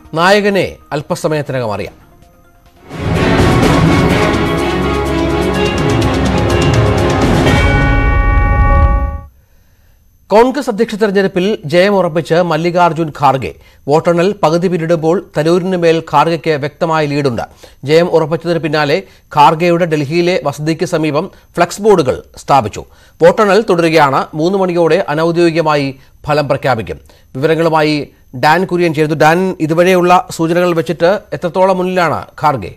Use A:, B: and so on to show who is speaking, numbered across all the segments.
A: നായകനെ അല്പസമയത്തിനകം അറിയാം കോൺഗ്രസ് അധ്യക്ഷ തെരഞ്ഞെടുപ്പിൽ ജയമുറപ്പിച്ച് മല്ലികാർജുൻ ഖാർഗെ വോട്ടെണ്ണൽ പകുതി പിന്നിടുമ്പോൾ തരൂരിന് മേൽ ഖാർഗെയ്ക്ക് വ്യക്തമായ ലീഡുണ്ട് ജയം ഉറപ്പിച്ചതിന് പിന്നാലെ ഖാർഗെയുടെ ഡൽഹിയിലെ വസതിക്ക് സമീപം ഫ്ലക്സ് ബോർഡുകൾ സ്ഥാപിച്ചു വോട്ടെണ്ണൽ തുടരുകയാണ് മൂന്ന് മണിയോടെ അനൌദ്യോഗികമായി ഫലം പ്രഖ്യാപിക്കും വിവരങ്ങളുമായി ഡാൻ കുര്യൻ ചെയ്തു ഡാൻ ഇതുവരെയുള്ള സൂചനകൾ വെച്ചിട്ട് എത്രത്തോളം മുന്നിലാണ് ഖാർഗെ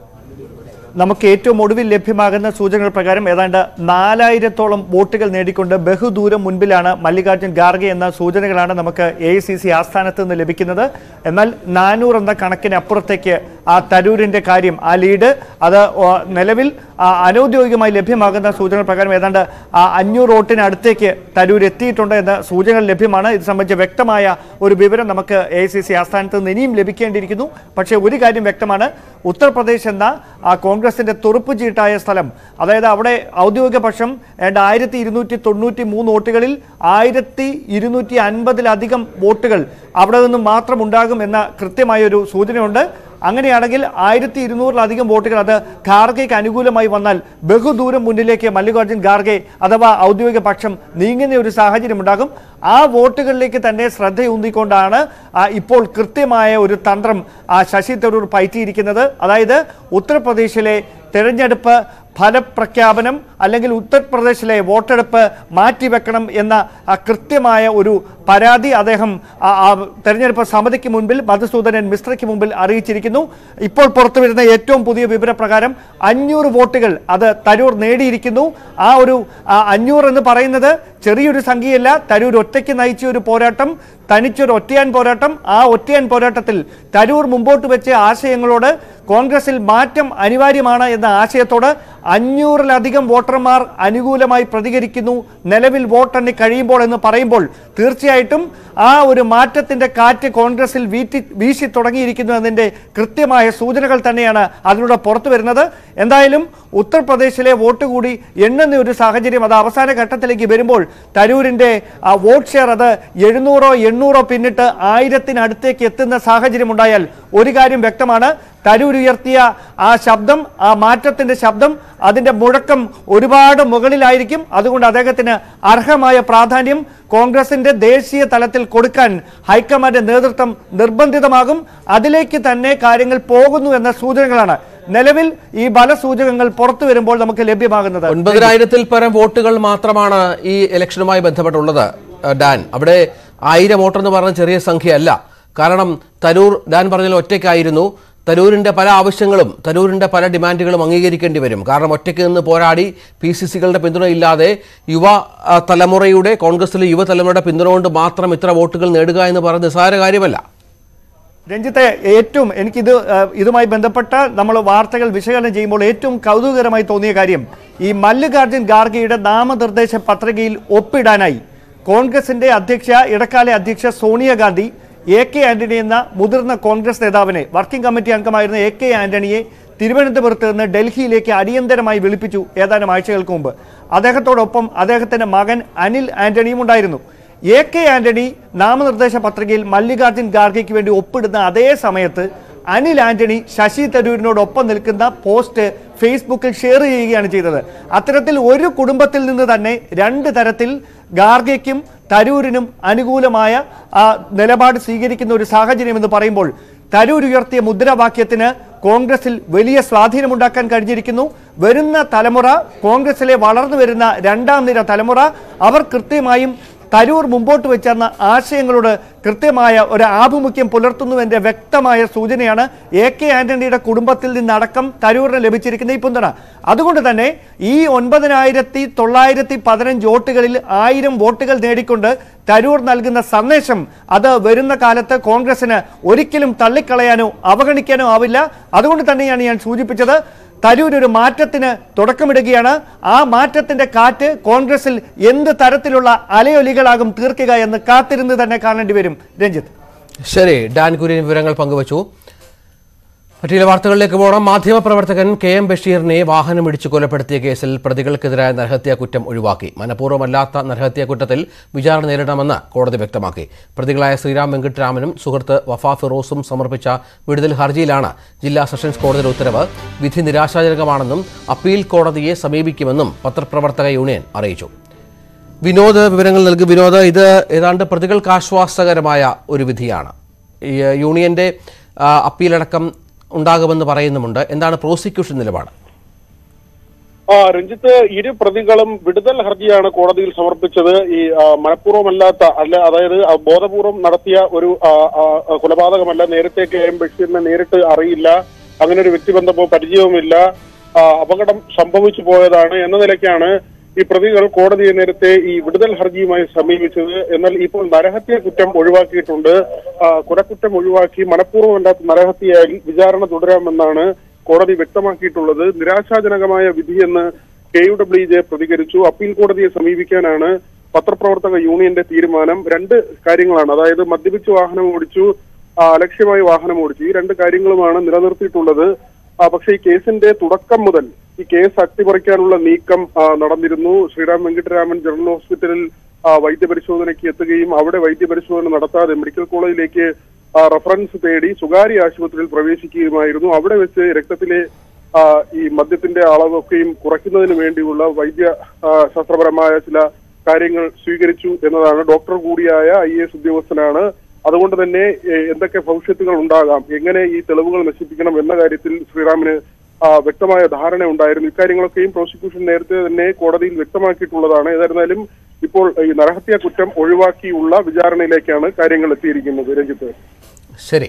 B: നമുക്ക് ഏറ്റവും ഒടുവിൽ ലഭ്യമാകുന്ന സൂചനകൾ പ്രകാരം ഏതാണ്ട് നാലായിരത്തോളം വോട്ടുകൾ നേടിക്കൊണ്ട് ബഹുദൂരം മുൻപിലാണ് മല്ലികാർജ്ജുൻ ഖാർഗെ എന്ന സൂചനകളാണ് നമുക്ക് എ ഐ സി സി ആസ്ഥാനത്ത് നിന്ന് ലഭിക്കുന്നത് എന്നാൽ നാനൂറ് എന്ന കണക്കിന് അപ്പുറത്തേക്ക് ആ തരൂരിന്റെ കാര്യം ആ ലീഡ് അത് ഓ, നിലവിൽ ആ, അനൗദ്യോഗികമായി ലഭ്യമാകുന്ന സൂചനകൾ പ്രകാരം ഏതാണ്ട് ആ അഞ്ഞൂറ് വോട്ടിന് അടുത്തേക്ക് തരൂർ എത്തിയിട്ടുണ്ട് എന്ന സൂചനകൾ ലഭ്യമാണ് ഇത് സംബന്ധിച്ച് വ്യക്തമായ ഒരു വിവരം നമുക്ക് എ ഐ സി സി ആസ്ഥാനത്ത് നിന്ന് ഇനിയും ലഭിക്കേണ്ടിയിരിക്കുന്നു പക്ഷേ ഒരു കാര്യം വ്യക്തമാണ് ഉത്തർപ്രദേശ് എന്ന ആ കോൺഗ്രസിന്റെ തുറുപ്പ് ചീട്ടായ സ്ഥലം അതായത് അവിടെ ഔദ്യോഗിക പക്ഷം ഏതാണ്ട് ആയിരത്തി ഇരുന്നൂറ്റി തൊണ്ണൂറ്റി മൂന്ന് വോട്ടുകളിൽ ആയിരത്തി ഇരുന്നൂറ്റി അൻപതിലധികം വോട്ടുകൾ അവിടെ നിന്നും മാത്രം ഉണ്ടാകും എന്ന കൃത്യമായ ഒരു സൂചനയുണ്ട് അങ്ങനെയാണെങ്കിൽ ആയിരത്തി ഇരുന്നൂറിലധികം വോട്ടുകൾ അത് ഖാർഗെക്ക് അനുകൂലമായി വന്നാൽ ബഹുദൂരം മുന്നിലേക്ക് മല്ലികാർജ്ജുൻ ഖാർഗെ അഥവാ ഔദ്യോഗിക പക്ഷം നീങ്ങുന്ന ഒരു സാഹചര്യം ഉണ്ടാകും ആ വോട്ടുകളിലേക്ക് തന്നെ ശ്രദ്ധയൂന്നിക്കൊണ്ടാണ് ആ, ഇപ്പോൾ കൃത്യമായ ഒരു തന്ത്രം ആ ശശി തരൂർ പയറ്റിയിരിക്കുന്നത് അതായത് ഉത്തർപ്രദേശിലെ തെരഞ്ഞെടുപ്പ് ഫലപ്രഖ്യാപനം അല്ലെങ്കിൽ ഉത്തർപ്രദേശിലെ വോട്ടെടുപ്പ് മാറ്റിവെക്കണം എന്ന ആ കൃത്യമായ ഒരു പരാതി അദ്ദേഹം ആ, ആ തെരഞ്ഞെടുപ്പ് സമിതിക്ക് മുൻപിൽ മധുസൂദനൻ മിശ്രയ്ക്ക് മുമ്പിൽ അറിയിച്ചിരിക്കുന്നു ഇപ്പോൾ പുറത്തു വരുന്ന ഏറ്റവും പുതിയ വിവരപ്രകാരം അഞ്ഞൂറ് വോട്ടുകൾ അത് തരൂർ നേടിയിരിക്കുന്നു ആ ഒരു ആ, അഞ്ഞൂറ് എന്ന് പറയുന്നത് ചെറിയൊരു സംഖ്യയല്ല തരൂർ ഒറ്റയ്ക്ക് നയിച്ച ഒരു പോരാട്ടം തനിച്ചൊരു ഒറ്റയാൻ പോരാട്ടം ആ ഒറ്റയാൻ പോരാട്ടത്തിൽ തരൂർ മുമ്പോട്ട് വെച്ച ആശയങ്ങളോട് കോൺഗ്രസിൽ മാറ്റം അനിവാര്യമാണ് എന്ന ആശയത്തോട് അഞ്ഞൂറിലധികം വോട്ടർമാർ അനുകൂലമായി പ്രതികരിക്കുന്നു നിലവിൽ വോട്ടെണ്ണി കഴിയുമ്പോൾ എന്ന് പറയുമ്പോൾ തീർച്ചയായിട്ടും ആ ഒരു മാറ്റത്തിന്റെ കാറ്റ് കോൺഗ്രസിൽ വീറ്റി വീശി തുടങ്ങിയിരിക്കുന്നു എന്നതിന്റെ കൃത്യമായ സൂചനകൾ തന്നെയാണ് അതിലൂടെ പുറത്തു വരുന്നത് എന്തായാലും ഉത്തർപ്രദേശിലെ വോട്ട് കൂടി എണ്ണുന്ന ഒരു സാഹചര്യം അത് അവസാന ഘട്ടത്തിലേക്ക് വരുമ്പോൾ തരൂരിന്റെ ആ വോട്ട് ഷെയർ അത് എഴുന്നൂറോ എണ്ണൂറോ പിന്നിട്ട് ആയിരത്തിനടുത്തേക്ക് എത്തുന്ന സാഹചര്യം ഉണ്ടായാൽ ഒരു കാര്യം വ്യക്തമാണ് തരൂർ ഉയർത്തിയ ആ ശബ്ദം ആ മാറ്റത്തിന്റെ ശബ്ദം അതിന്റെ മുഴക്കം ഒരുപാട് മുകളിലായിരിക്കും അതുകൊണ്ട് അദ്ദേഹത്തിന് അർഹമായ പ്രാധാന്യം കോൺഗ്രസിന്റെ ദേശീയ തലത്തിൽ കൊടുക്കാൻ ഹൈക്കമാൻഡ് നേതൃത്വം നിർബന്ധിതമാകും അതിലേക്ക് തന്നെ കാര്യങ്ങൾ പോകുന്നു എന്ന സൂചനകളാണ് നിലവിൽ ഈ ബലസൂചകങ്ങൾ പുറത്തു വരുമ്പോൾ നമുക്ക് ലഭ്യമാകുന്നത്
A: ഒൻപതിനായിരത്തിൽ പരം വോട്ടുകൾ മാത്രമാണ് ഈ ഇലക്ഷനുമായി ബന്ധപ്പെട്ടുള്ളത് ഏഹ് ഡാൻ അവിടെ ആയിരം വോട്ട് എന്ന് പറഞ്ഞ ചെറിയ സംഖ്യയല്ല കാരണം തരൂർ ഡാൻ പറഞ്ഞാൽ ഒറ്റയ്ക്കായിരുന്നു തരൂരിന്റെ പല ആവശ്യങ്ങളും തരൂരിന്റെ പല ഡിമാൻഡുകളും അംഗീകരിക്കേണ്ടി വരും കാരണം ഒറ്റയ്ക്ക് നിന്ന് പോരാടി പി സി സികളുടെ പിന്തുണയില്ലാതെ യുവ ആ, തലമുറയുടെ കോൺഗ്രസിലെ യുവതലമുറയുടെ പിന്തുണ കൊണ്ട് മാത്രം ഇത്ര വോട്ടുകൾ നേടുക എന്ന് പറയുന്നത് നിസ്സാര കാര്യമല്ല
B: രഞ്ജിത്തെ ഏറ്റവും എനിക്കിത് ആ, ഇതുമായി ബന്ധപ്പെട്ട നമ്മൾ വാർത്തകൾ വിശകലനം ചെയ്യുമ്പോൾ ഏറ്റവും കൗതുകകരമായി തോന്നിയ കാര്യം ഈ മല്ലികാർജ്ജുൻ ഖാർഗെയുടെ നാമനിർദ്ദേശ പത്രികയിൽ ഒപ്പിടാനായി കോൺഗ്രസിന്റെ അധ്യക്ഷ ഇടക്കാല അധ്യക്ഷ സോണിയാഗാന്ധി എ കെ ആന്റണി എന്ന മുതിർന്ന കോൺഗ്രസ് നേതാവിനെ വർക്കിംഗ് കമ്മിറ്റി അംഗമായിരുന്ന എ കെ ആന്റണിയെ തിരുവനന്തപുരത്ത് നിന്ന് ഡൽഹിയിലേക്ക് അടിയന്തരമായി വിളിപ്പിച്ചു ഏതാനും ആഴ്ചകൾക്ക് മുമ്പ് അദ്ദേഹത്തോടൊപ്പം അദ്ദേഹത്തിന്റെ മകൻ അനിൽ ആന്റണിയും ഉണ്ടായിരുന്നു എ കെ ആന്റണി നാമനിർദ്ദേശ പത്രികയിൽ മല്ലികാർജ്ജുൻ ഖാർഗെക്ക് വേണ്ടി ഒപ്പിടുന്ന അതേ സമയത്ത് അനിൽ ആന്റണി ശശി തരൂരിനോടൊപ്പം നിൽക്കുന്ന പോസ്റ്റ് ഫേസ്ബുക്കിൽ ഷെയർ ചെയ്യുകയാണ് ചെയ്തത് അത്തരത്തിൽ ഒരു കുടുംബത്തിൽ നിന്ന് തന്നെ രണ്ട് തരത്തിൽ ഖാർഗെക്കും തരൂരിനും അനുകൂലമായ ആ നിലപാട് സ്വീകരിക്കുന്ന ഒരു സാഹചര്യം എന്ന് പറയുമ്പോൾ തരൂർ ഉയർത്തിയ മുദ്രാവാക്യത്തിന് കോൺഗ്രസിൽ വലിയ സ്വാധീനമുണ്ടാക്കാൻ കഴിഞ്ഞിരിക്കുന്നു വരുന്ന തലമുറ കോൺഗ്രസിലെ വളർന്നു വരുന്ന രണ്ടാം നിര തലമുറ അവർ കൃത്യമായും തരൂർ മുമ്പോട്ട് വെച്ചെന്ന ആശയങ്ങളോട് കൃത്യമായ ഒരു ആഭിമുഖ്യം പുലർത്തുന്നുവെന്റെ വ്യക്തമായ സൂചനയാണ് എ കെ ആന്റണിയുടെ കുടുംബത്തിൽ നിന്നടക്കം തരൂറിന് ലഭിച്ചിരിക്കുന്ന ഈ പിന്തുണ അതുകൊണ്ട് തന്നെ ഈ ഒൻപതിനായിരത്തി തൊള്ളായിരത്തി പതിനഞ്ച് വോട്ടുകളിൽ ആയിരം വോട്ടുകൾ നേടിക്കൊണ്ട് തരൂർ നൽകുന്ന സന്ദേശം അത് വരുന്ന കാലത്ത് കോൺഗ്രസിന് ഒരിക്കലും തള്ളിക്കളയാനോ അവഗണിക്കാനോ ആവില്ല അതുകൊണ്ട് തന്നെയാണ് ഞാൻ സൂചിപ്പിച്ചത് തരൂർ ഒരു മാറ്റത്തിന് തുടക്കമിടുകയാണ് ആ മാറ്റത്തിന്റെ കാറ്റ് കോൺഗ്രസിൽ എന്ത് തരത്തിലുള്ള അലയൊലികളാകും തീർക്കുക എന്ന് കാത്തിരുന്ന് തന്നെ കാണേണ്ടി വരും രഞ്ജിത്ത്
A: ശരി ഡാൻ കുര്യൻ വിവരങ്ങൾ പങ്കുവച്ചു മറ്റു ചില വാർത്തകളിലേക്ക് പോകണം മാധ്യമപ്രവർത്തകൻ കെ എം ബഷീറിനെ വാഹനമിടിച്ച് കൊലപ്പെടുത്തിയ കേസിൽ പ്രതികൾക്കെതിരായ നരഹത്യാ കുറ്റം ഒഴിവാക്കി മനഃപൂർവ്വമല്ലാത്ത നരഹത്യാ കുറ്റത്തിൽ വിചാരണ നേരിടണമെന്ന് കോടതി വ്യക്തമാക്കി പ്രതികളായ ശ്രീറാം വെങ്കിട്ടരാമനും സുഹൃത്ത് വഫ ഫിറോസും സമർപ്പിച്ച വിടുതൽ ഹർജിയിലാണ് ജില്ലാ സെഷൻസ് കോടതിയുടെ ഉത്തരവ് വിധി നിരാശാജനകമാണെന്നും അപ്പീൽ കോടതിയെ സമീപിക്കുമെന്നും പത്രപ്രവർത്തക യൂണിയൻ അറിയിച്ചു വിനോദ് വിവരങ്ങൾ നൽകി വിനോദ് ഇത് ഏതാണ്ട് പ്രതികൾക്ക് ആശ്വാസകരമായ ഒരു വിധിയാണ് ഈ യൂണിയന്റെ ആ, അപ്പീലടക്കം ഉണ്ടാകുമെന്ന് പറയുന്നുമുണ്ട് എന്താണ് പ്രോസിക്യൂഷൻ നിലപാട്
C: ആ രഞ്ജിത്ത് ഇരു പ്രതികളും വിടുതൽ ഹർജിയാണ് കോടതിയിൽ സമർപ്പിച്ചത് ഈ ആ, മനഃപൂർവ്വമല്ലാത്ത അല്ല അതായത് ആ, ബോധപൂർവം നടത്തിയ ഒരു ആ, ആ, ആ, കൊലപാതകമല്ല നേരത്തെ കെ എം ബഷീറിനെ നേരിട്ട് അറിയില്ല അങ്ങനെ ഒരു വ്യക്തിബന്ധമോ പരിചയവുമില്ല ആ, അപകടം സംഭവിച്ചു പോയതാണ് എന്ന നിലയ്ക്കാണ് ഈ പ്രതികൾ കോടതിയെ നേരത്തെ ഈ വിടുതൽ ഹർജിയുമായി സമീപിച്ചത് എന്നാൽ ഇപ്പോൾ നരഹത്യ കുറ്റം ഒഴിവാക്കിയിട്ടുണ്ട് ആ, കൊലക്കുറ്റം ഒഴിവാക്കി മനഃപൂർവ്വമല്ലാത്ത നരഹത്യയായി വിചാരണ തുടരാമെന്നാണ് കോടതി വ്യക്തമാക്കിയിട്ടുള്ളത് നിരാശാജനകമായ വിധിയെന്ന് കെ യു ഡബ്ല്യു ജെ പ്രതികരിച്ചു അപ്പീൽ കോടതിയെ സമീപിക്കാനാണ് പത്രപ്രവർത്തക യൂണിയന്റെ തീരുമാനം രണ്ട് കാര്യങ്ങളാണ് അതായത് മദ്യപിച്ച് വാഹനം ഓടിച്ചു ആ, അലക്ഷ്യമായി വാഹനം ഓടിച്ചു ഈ രണ്ട് കാര്യങ്ങളുമാണ് നിലനിർത്തിയിട്ടുള്ളത് ആ, പക്ഷേ ഈ കേസിന്റെ തുടക്കം മുതൽ ഈ കേസ് അട്ടിമറിക്കാനുള്ള നീക്കം ആ, നടന്നിരുന്നു ശ്രീറാം വെങ്കിട്ടരാമൻ ജനറൽ ഹോസ്പിറ്റലിൽ ആ, വൈദ്യപരിശോധനയ്ക്ക് എത്തുകയും അവിടെ വൈദ്യപരിശോധന നടത്താതെ മെഡിക്കൽ കോളേജിലേക്ക് ആ, റഫറൻസ് തേടി സ്വകാര്യ ആശുപത്രിയിൽ പ്രവേശിക്കുകയുമായിരുന്നു അവിടെ വെച്ച് രക്തത്തിലെ ആ, ഈ മദ്യത്തിന്റെ അളവൊക്കെയും കുറയ്ക്കുന്നതിന് വേണ്ടിയുള്ള വൈദ്യ ആ, ശാസ്ത്രപരമായ ചില കാര്യങ്ങൾ സ്വീകരിച്ചു എന്നതാണ് ഡോക്ടർ കൂടിയായ ഐ എസ് ഉദ്യോഗസ്ഥനാണ് അതുകൊണ്ട് തന്നെ എ, എന്തൊക്കെ ഭവിഷ്യത്തുകൾ ഉണ്ടാകാം എങ്ങനെ ഈ തെളിവുകൾ നശിപ്പിക്കണം എന്ന കാര്യത്തിൽ ശ്രീറാമിന് ആ, വ്യക്തമായ ധാരണ ഉണ്ടായിരുന്നു ഇക്കാര്യങ്ങളൊക്കെയും പ്രോസിക്യൂഷൻ നേരത്തെ തന്നെ കോടതിയിൽ വ്യക്തമാക്കിയിട്ടുള്ളതാണ് ഏതായിരുന്നാലും ഇപ്പോൾ ഈ നരഹത്യാ കുറ്റം ഒഴിവാക്കിയുള്ള വിചാരണയിലേക്കാണ് കാര്യങ്ങൾ എത്തിയിരിക്കുന്നത് രഞ്ജിത്ത്
A: ശരി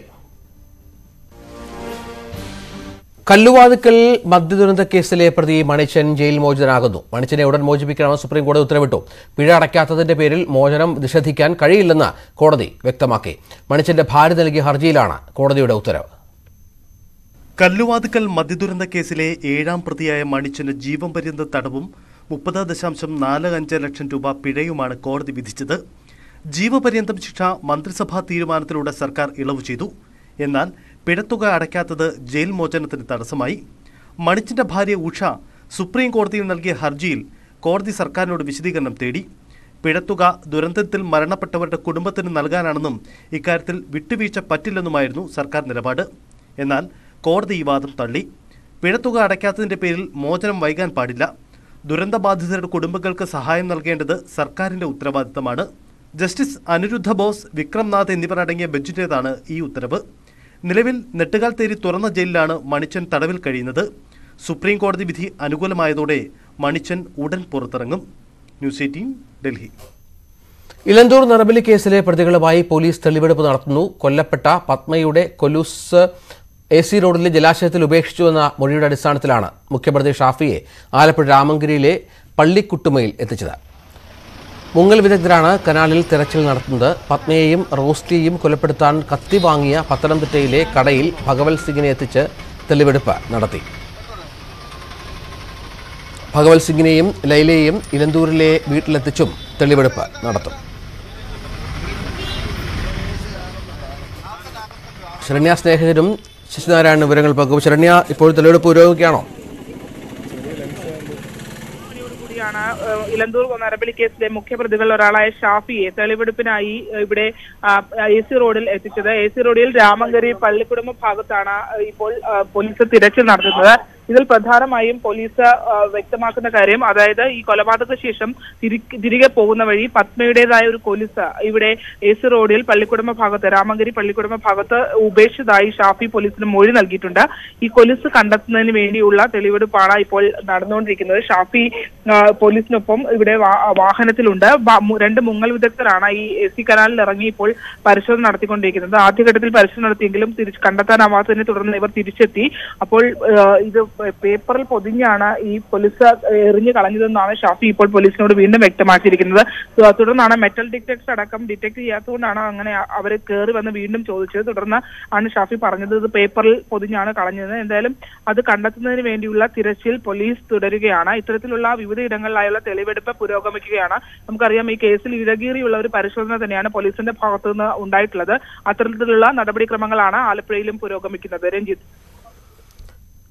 A: കല്ലുവാതുക്കൽ മദ്യദുരന്ത കേസിലെ പ്രതി മണിച്ചൻ ജയിൽ മോചിതനാകുന്നു മണിച്ചനെ ഉടൻ മോചിപ്പിക്കണമെന്ന് സുപ്രീം കോടതി ഉത്തരവിട്ടു പിഴ അടയ്ക്കാത്തതിന്റെ പേരിൽ മോചനം നിഷേധിക്കാൻ കഴിയില്ലെന്ന് കോടതി വ്യക്തമാക്കി മണിച്ചന്റെ ഭാര്യ നൽകിയ ഹർജിയിലാണ് കോടതിയുടെ ഉത്തരവ്
D: കല്ലുവാതുക്കൽ മദ്യദുരന്ത കേസിലെ ഏഴാം പ്രതിയായ മണിച്ചന് ജീവൻ പര്യന്ത തടവും മുപ്പത് ദശാംശം നാല് അഞ്ച് ലക്ഷം രൂപ പിഴയുമാണ് കോടതി വിധിച്ചത് ജീവപര്യന്തം ശിക്ഷ മന്ത്രിസഭാ തീരുമാനത്തിലൂടെ സർക്കാർ ഇളവ് ചെയ്തു എന്നാൽ പിഴത്തുക അടയ്ക്കാത്തത് ജയിൽ മോചനത്തിന് തടസ്സമായി മണിച്ചിന്റെ ഭാര്യ ഉഷ സുപ്രീം കോടതിയിൽ നൽകിയ ഹർജിയിൽ കോടതി സർക്കാരിനോട് വിശദീകരണം തേടി പിഴത്തുക ദുരന്തത്തിൽ മരണപ്പെട്ടവരുടെ കുടുംബത്തിന് നൽകാനാണെന്നും ഇക്കാര്യത്തിൽ വിട്ടുവീഴ്ച പറ്റില്ലെന്നുമായിരുന്നു സർക്കാർ നിലപാട് എന്നാൽ കോടതി ഈ വാദം തള്ളി പിഴത്തുക അടയ്ക്കാത്തതിന്റെ പേരിൽ മോചനം വൈകാൻ പാടില്ല ദുരന്തബാധിതരുടെ കുടുംബങ്ങൾക്ക് സഹായം നൽകേണ്ടത് സർക്കാരിന്റെ ഉത്തരവാദിത്തമാണ് ജസ്റ്റിസ് അനിരുദ്ധ ബോസ് വിക്രംനാഥ് എന്നിവർ അടങ്ങിയ ബെഞ്ചിന്റേതാണ് ഈ ഉത്തരവ് നിലവിൽ നെട്ടുകാൽ തേരി തുറന്ന ജയിലിലാണ് മണിച്ചൻ തടവിൽ കഴിയുന്നത് സുപ്രീം കോടതി വിധി അനുകൂലമായതോടെ മണിച്ചൻ ഉടൻ പുറത്തിറങ്ങും ന്യൂസ് എയ്റ്റീൻ ഡൽഹി
A: ഇലന്തൂർ നറബലി കേസിലെ പ്രതികളുമായി പോലീസ് തെളിവെടുപ്പ് നടത്തുന്നു കൊല്ലപ്പെട്ട പത്മയുടെ കൊലൂസ് എ സി റോഡിലെ ജലാശയത്തിൽ ഉപേക്ഷിച്ചുവെന്ന മൊഴിയുടെ അടിസ്ഥാനത്തിലാണ് മുഖ്യപ്രതി ഷാഫിയെ ആലപ്പുഴ രാമങ്കരിയിലെ പള്ളിക്കുട്ടുമയിൽ എത്തിച്ചത് മുങ്ങൽ വിദഗ്ധരാണ് കനാലിൽ തെരച്ചിൽ നടത്തുന്നത് പത്മയെയും റോസ്റ്റിയെയും കൊലപ്പെടുത്താൻ കത്തി വാങ്ങിയ പത്തനംതിട്ടയിലെ കടയിൽ ഭഗവത് സിംഗിനെ എത്തിച്ച് തെളിവെടുപ്പ് നടത്തി ഭഗവത് സിംഗിനെയും ലൈലയെയും ഇലന്തൂരിലെ വീട്ടിലെത്തിച്ചും തെളിവെടുപ്പ് നടത്തും ശരണ്യ സ്നേഹിതരും ശശിനാരായണ വിവരങ്ങൾ പങ്കുവച്ചു ശരണ്യ ഇപ്പോൾ തെളിവെടുപ്പ് പുരോഗമിക്കുകയാണോ
E: കൂടിയാണ് ഏഹ്, ഇലന്തൂർ നരബലി കേസിലെ മുഖ്യപ്രതികളിൽ ഒരാളായ ഷാഫിയെ തെളിവെടുപ്പിനായി ഏഹ്, ഇവിടെ എ സി റോഡിൽ എത്തിച്ചത് എ സി റോഡിൽ രാമങ്കരി പള്ളിക്കുടുംബ ഭാഗത്താണ് ഏഹ്, ഇപ്പോൾ ഏഹ്, പോലീസ് തിരച്ചിൽ നടത്തുന്നത് ഇതിൽ പ്രധാനമായും പോലീസ് ഏഹ്, വ്യക്തമാക്കുന്ന കാര്യം അതായത് ഈ കൊലപാതക ശേഷം തിരി- തിരികെ പോകുന്ന വഴി പത്മയുടേതായ ഒരു കൊലുസ് ഇവിടെ എ സി റോഡിൽ പള്ളിക്കുടുംബ ഭാഗത്ത് രാമങ്കരി പള്ളിക്കുടുംബ ഭാഗത്ത് ഉപേക്ഷിച്ചതായി ഷാഫി പോലീസിന് മൊഴി നൽകിയിട്ടുണ്ട് ഈ കൊലുസ് കണ്ടെത്തുന്നതിന് വേണ്ടിയുള്ള തെളിവെടുപ്പാണ് ഇപ്പോൾ നടന്നുകൊണ്ടിരിക്കുന്നത് ഷാഫി ആ, പോലീസിനൊപ്പം ഇവിടെ വാ- വാഹനത്തിലുണ്ട് ബ- മു- രണ്ട് മുങ്ങൽ വിദഗ്ധരാണ് ഈ എ സി കനാലിൽ ഇറങ്ങി ഇപ്പോൾ പരിശോധന നടത്തിക്കൊണ്ടിരിക്കുന്നത് ആദ്യഘട്ടത്തിൽ പരിശോധന നടത്തിയെങ്കിലും തിരിച്ച് കണ്ടെത്താനാവാത്തതിനെ തുടർന്ന് ഇവർ തിരിച്ചെത്തി അപ്പോൾ ആ, ഇത് പേപ്പറിൽ പൊതിഞ്ഞാണ് ഈ പോലീസ് എറിഞ്ഞു കളഞ്ഞതെന്നാണ് ഷാഫി ഇപ്പോൾ പോലീസിനോട് വീണ്ടും വ്യക്തമാക്കിയിരിക്കുന്നത് തു- തുടർന്നാണ് മെറ്റൽ ഡിറ്റക്ടർ അടക്കം ഡിറ്റക്ട് ചെയ്യാത്തതുകൊണ്ടാണ് അങ്ങനെ അവർ കയറി വന്ന് വീണ്ടും ചോദിച്ചത് തുടർന്ന് ആണ് ഷാഫി പറഞ്ഞത് ഇത് പേപ്പറിൽ പൊതിഞ്ഞാണ് കളഞ്ഞത് എന്തായാലും അത് കണ്ടെത്തുന്നതിന് വേണ്ടിയുള്ള തിരച്ചിൽ പോലീസ് തുടരുകയാണ് ഇത്തരത്തിലുള്ള വിവിധ ഇടങ്ങളിലായുള്ള തെളിവെടുപ്പ് പുരോഗമിക്കുകയാണ് നമുക്കറിയാം ഈ കേസിൽ ഇഴകീറിയുള്ള ഒരു പരിശോധന തന്നെയാണ് പോലീസിന്റെ ഭാഗത്തു നിന്ന് ഉണ്ടായിട്ടുള്ളത് അത്തരത്തിലുള്ള നടപടിക്രമങ്ങളാണ് ആലപ്പുഴയിലും പുരോഗമിക്കുന്നത് രഞ്ജിത്ത്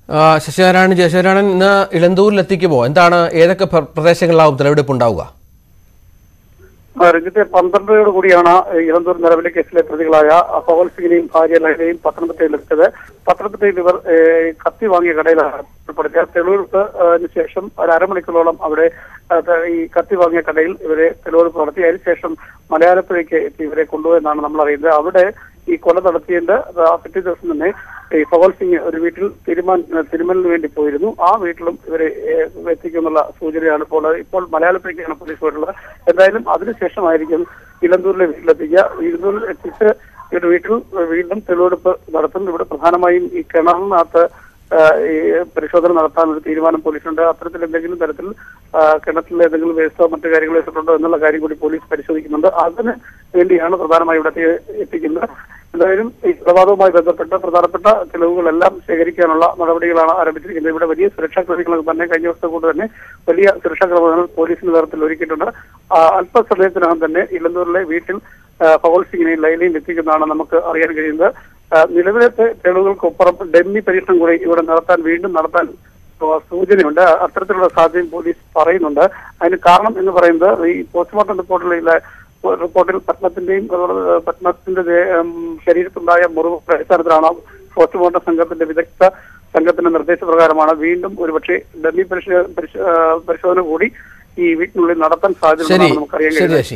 A: ആ, ശശിനാരായണൻ ജയശനാരായണൻ ഇന്ന് ഇളന്തൂരിലെത്തിക്കുമോ എന്താണ് ഏതൊക്കെ പ്ര- പ്രദേശങ്ങളിലാവും തെളിവെടുപ്പ് ഉണ്ടാവുക
C: ആ, രഞ്ജിത്തെ പന്ത്രണ്ടോട് കൂടിയാണ് ഇളന്തൂർ നിലവിലെ കേസിലെ പ്രതികളായ പവൽ സിംഗിനെയും ഭാര്യ ലഹരിയെയും പത്തനംതിട്ടയിലെത്തിയത് പത്തനംതിട്ടയിൽ ഇവർ ഏ, കത്തി വാങ്ങിയ കടയിലാണ് ഉൾപ്പെടുത്തിയ തെളിവെടുപ്പിന് ശേഷം ഒരു അരമണിക്കൂറോളം അവിടെ ആ, ത- ഈ കത്തി വാങ്ങിയ കടയിൽ ഇവരെ തെളിവെടുപ്പ് നടത്തി അതിനുശേഷം മലയാളപ്പുഴയ്ക്ക് എത്തി ഇവരെ കൊണ്ടുപോയെന്നാണ് നമ്മൾ അറിയുന്നത് അവിടെ ഈ കൊല നടത്തിയതിന്റെ ആ പിറ്റേ ദിവസം തന്നെ ഈ പവൽ സിംഗ് ഒരു വീട്ടിൽ തിരുമാൻ തിരുമലിന് വേണ്ടി പോയിരുന്നു ആ വീട്ടിലും ഇവരെ ഏഹ്, എത്തിക്കുമെന്നുള്ള സൂചനയാണ് ഇപ്പോൾ ഇപ്പോൾ മലയാളത്തിലേക്കാണ് പോലീസ് പോയിട്ടുള്ളത് എന്തായാലും അതിനുശേഷമായിരിക്കും ഇലന്തൂരിലെ വീട്ടിലെത്തിക്കുക ഇലന്തൂരിൽ എത്തിച്ച് ഇവരുടെ വീട്ടിൽ വീണ്ടും തെളിവെടുപ്പ് നടത്തും ഇവിടെ പ്രധാനമായും ഈ കിണറിനകത്ത് ആഹ്, ഈ പരിശോധന നടത്താൻ ഒരു തീരുമാനം പോലീസുണ്ട് അത്തരത്തിൽ എന്തെങ്കിലും തരത്തിൽ ആഹ്, കിണറ്റിൽ ഏതെങ്കിലും വേസ്റ്റോ മറ്റു കാര്യങ്ങളോ ഇട്ടിട്ടുണ്ടോ എന്നുള്ള കാര്യം കൂടി പോലീസ് പരിശോധിക്കുന്നുണ്ട് അതിന് വേണ്ടിയാണ് പ്രധാനമായും ഇവിടെ എത്തി- എത്തിക്കുന്നത് എന്തായാലും ഈ കൊലപാതകവുമായി ബന്ധപ്പെട്ട് പ്രധാനപ്പെട്ട തെളിവുകളെല്ലാം ശേഖരിക്കാനുള്ള നടപടികളാണ് ആരംഭിച്ചിരിക്കുന്നത് ഇവിടെ വലിയ സുരക്ഷാ ക്രമീകരണങ്ങൾ തന്നെ കഴിഞ്ഞ ദിവസത്തെ കൊണ്ട് തന്നെ വലിയ സുരക്ഷാ ക്രമീകരണങ്ങൾ പോലീസിന്റെ നേതൃത്വത്തിൽ ഒരുക്കിയിട്ടുണ്ട് ആ, അല്പസമയത്തിനകം തന്നെ ഇലന്തൂരിലെ വീട്ടിൽ ആ, പവൽ സിംഗിനെയും ലൈലയും എത്തിക്കുന്നതാണ് നമുക്ക് അറിയാൻ കഴിയുന്നത് ആ, നിലവിലത്തെ തെളിവുകൾക്കൊപ്പുറം ഡെമ്മി പരീക്ഷണം കൂടി ഇവിടെ നടത്താൻ വീണ്ടും നടത്താൻ ആ, സൂചനയുണ്ട് അത്തരത്തിലുള്ള സാധ്യതയും പോലീസ് പറയുന്നുണ്ട് അതിന് കാരണം എന്ന് പറയുന്നത് ഈ പോസ്റ്റ്മോർട്ടം റിപ്പോർട്ടിലെ റിപ്പോർട്ടിൽ പത്മത്തിന്റെയും അതുപോലെ പത്മത്തിന്റെ ദേ- ഉം, ശരീരത്തുണ്ടായ മുറിവ് അടിസ്ഥാനത്തിലാണ് പോസ്റ്റ്മോർട്ടം സംഘത്തിന്റെ വിദഗ്ധ സംഘത്തിന്റെ നിർദ്ദേശപ്രകാരമാണ് വീണ്ടും ഒരുപക്ഷെ ഡമ്മി പരിശോ- പരിശോ- ആ, പരിശോധന കൂടി ഈ വീട്ടിനുള്ളിൽ നടത്താൻ
A: ശരി
C: സാധ്യതയുണ്ടെന്നാണ് നമുക്കറിയാൻ
A: ശരി
C: കഴിയുന്നത്
A: ശശി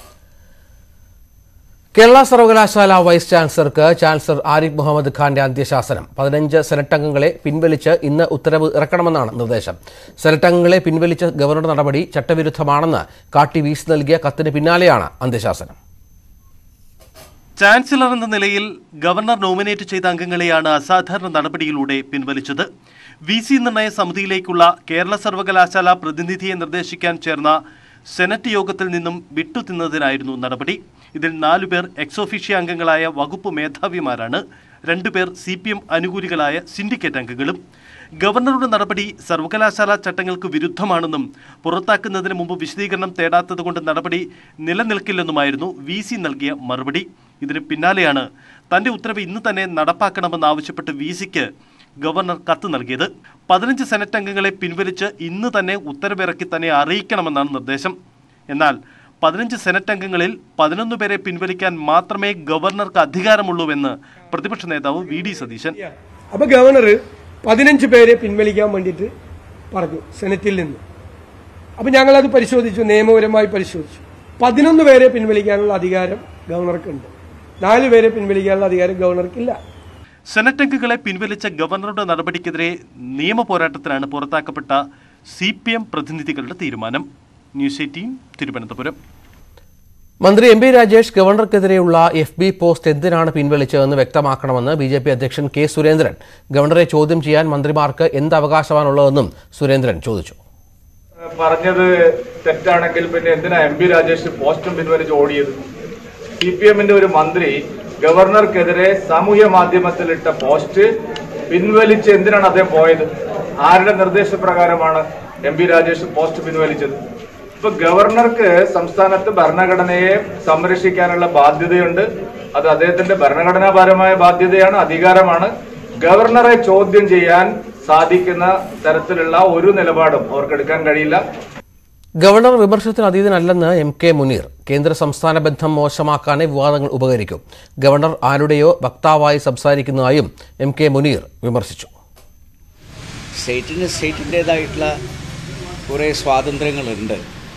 A: കേരള സർവകലാശാല വൈസ് ചാൻസലർക്ക് ചാൻസലർ ആരിഫ് മുഹമ്മദ് ഖാന്റെ അന്ത്യശാസനം പതിനഞ്ച് സെനറ്റ് അംഗങ്ങളെ പിൻവലിച്ച് ഇന്ന് ഉത്തരവ് ഇറക്കണമെന്നാണ് നിർദ്ദേശം സെനറ്റ് അംഗങ്ങളെ പിൻവലിച്ച ഗവർണറുടെ നടപടി ചട്ടവിരുദ്ധമാണെന്ന് കാട്ടി വീശി നൽകിയ കത്തിന് പിന്നാലെയാണ് അന്ത്യശാസനം
D: ചാൻസലർ എന്ന നിലയിൽ ഗവർണർ നോമിനേറ്റ് ചെയ്ത അംഗങ്ങളെയാണ് അസാധാരണ നടപടിയിലൂടെ പിൻവലിച്ചത് വി സി നിർണയ സമിതിയിലേക്കുള്ള കേരള സർവകലാശാല പ്രതിനിധിയെ നിർദ്ദേശിക്കാൻ ചേർന്ന സെനറ്റ് യോഗത്തിൽ നിന്നും വിട്ടുതിന്നതിനായിരുന്നു നടപടി ഇതിൽ നാലുപേർ എക്സോഫീഷ്യ അംഗങ്ങളായ വകുപ്പ് മേധാവിമാരാണ് രണ്ടുപേർ സി പി എം അനുകൂലികളായ സിൻഡിക്കേറ്റ് അംഗങ്ങളും ഗവർണറുടെ നടപടി സർവകലാശാല ചട്ടങ്ങൾക്ക് വിരുദ്ധമാണെന്നും പുറത്താക്കുന്നതിന് മുമ്പ് വിശദീകരണം തേടാത്തതുകൊണ്ട് നടപടി നിലനിൽക്കില്ലെന്നുമായിരുന്നു വി സി നൽകിയ മറുപടി ഇതിന് പിന്നാലെയാണ് തന്റെ ഉത്തരവ് ഇന്ന് തന്നെ നടപ്പാക്കണമെന്നാവശ്യപ്പെട്ട് വി സിക്ക് ഗവർണർ കത്ത് നൽകിയത് പതിനഞ്ച് സെനറ്റ് അംഗങ്ങളെ പിൻവലിച്ച് ഇന്ന് തന്നെ ഉത്തരവിറക്കി തന്നെ അറിയിക്കണമെന്നാണ് നിർദ്ദേശം എന്നാൽ പതിനഞ്ച് സെനറ്റ് അംഗങ്ങളിൽ പതിനൊന്ന് പേരെ പിൻവലിക്കാൻ മാത്രമേ ഗവർണർക്ക് അധികാരമുള്ളൂവെന്ന് പ്രതിപക്ഷ നേതാവ് വി ഡി സതീശൻ
F: അപ്പൊ ഗവർണർ പതിനഞ്ച് പേരെ പിൻവലിക്കാൻ വേണ്ടിയിട്ട് പറഞ്ഞു സെനറ്റിൽ നിന്ന് അപ്പൊ ഞങ്ങളത് പരിശോധിച്ചു നിയമപരമായി പരിശോധിച്ചു പതിനൊന്ന് പേരെ പിൻവലിക്കാനുള്ള അധികാരം ഗവർണർക്കുണ്ട് നാല് പേരെ പിൻവലിക്കാനുള്ള അധികാരം ഗവർണർക്കില്ല
D: സെനറ്റ് അംഗങ്ങളെ പിൻവലിച്ച ഗവർണറുടെ നടപടിക്കെതിരെ നിയമ പോരാട്ടത്തിനാണ് പുറത്താക്കപ്പെട്ട സി പി എം പ്രതിനിധികളുടെ തീരുമാനം ന്യൂസ് എയ്റ്റീൻ തിരുവനന്തപുരം
A: മന്ത്രി എം പി രാജേഷ് ഗവർണർക്കെതിരെയുള്ള എഫ് ബി പോസ്റ്റ് എന്തിനാണ് പിൻവലിച്ചതെന്ന് വ്യക്തമാക്കണമെന്ന് ബി ജെ പി അധ്യക്ഷൻ കെ സുരേന്ദ്രൻ ഗവർണറെ ചോദ്യം ചെയ്യാൻ മന്ത്രിമാർക്ക് എന്ത് അവകാശമാണുള്ളതെന്നും സുരേന്ദ്രൻ ചോദിച്ചു
G: പറഞ്ഞത് തെറ്റാണെങ്കിൽ പിന്നെ എന്തിനാ എം പി രാജേഷ് പോസ്റ്റും പിൻവലിച്ച് ഓടിയത് സി പി എമ്മിന്റെ ഒരു മന്ത്രി ഗവർണർക്കെതിരെ സാമൂഹ്യ മാധ്യമത്തിൽ ഇട്ട പോസ്റ്റ് പിൻവലിച്ച് എന്തിനാണ് അദ്ദേഹം പോയത് ആരുടെ നിർദ്ദേശപ്രകാരമാണ് എം പി രാജേഷ് പോസ്റ്റ് പിൻവലിച്ചത് ഇപ്പൊ ഗവർണർക്ക് സംസ്ഥാനത്ത് ഭരണഘടനയെ സംരക്ഷിക്കാനുള്ള ബാധ്യതയുണ്ട് അത് അദ്ദേഹത്തിന്റെ ഭരണഘടനാപരമായ ബാധ്യതയാണ് അധികാരമാണ് ഗവർണറെ ചോദ്യം ചെയ്യാൻ സാധിക്കുന്ന തരത്തിലുള്ള ഒരു നിലപാടും അവർക്ക് എടുക്കാൻ കഴിയില്ല
A: ഗവർണർ വിമർശനത്തിന് അതീതനല്ലെന്ന് എം കെ മുനീർ കേന്ദ്ര സംസ്ഥാന ബന്ധം മോശമാക്കാനേ വിവാദങ്ങൾ ഉപകരിക്കും ഗവർണർ ആരുടെയോ വക്താവായി സംസാരിക്കുന്നതായും എം കെ മുനീർ വിമർശിച്ചു
H: സ്റ്റേറ്റിന് സ്റ്റേറ്റിൻ്റേതായിട്ടുള്ള കുറേ സ്വാതന്ത്ര്യങ്ങളുണ്ട്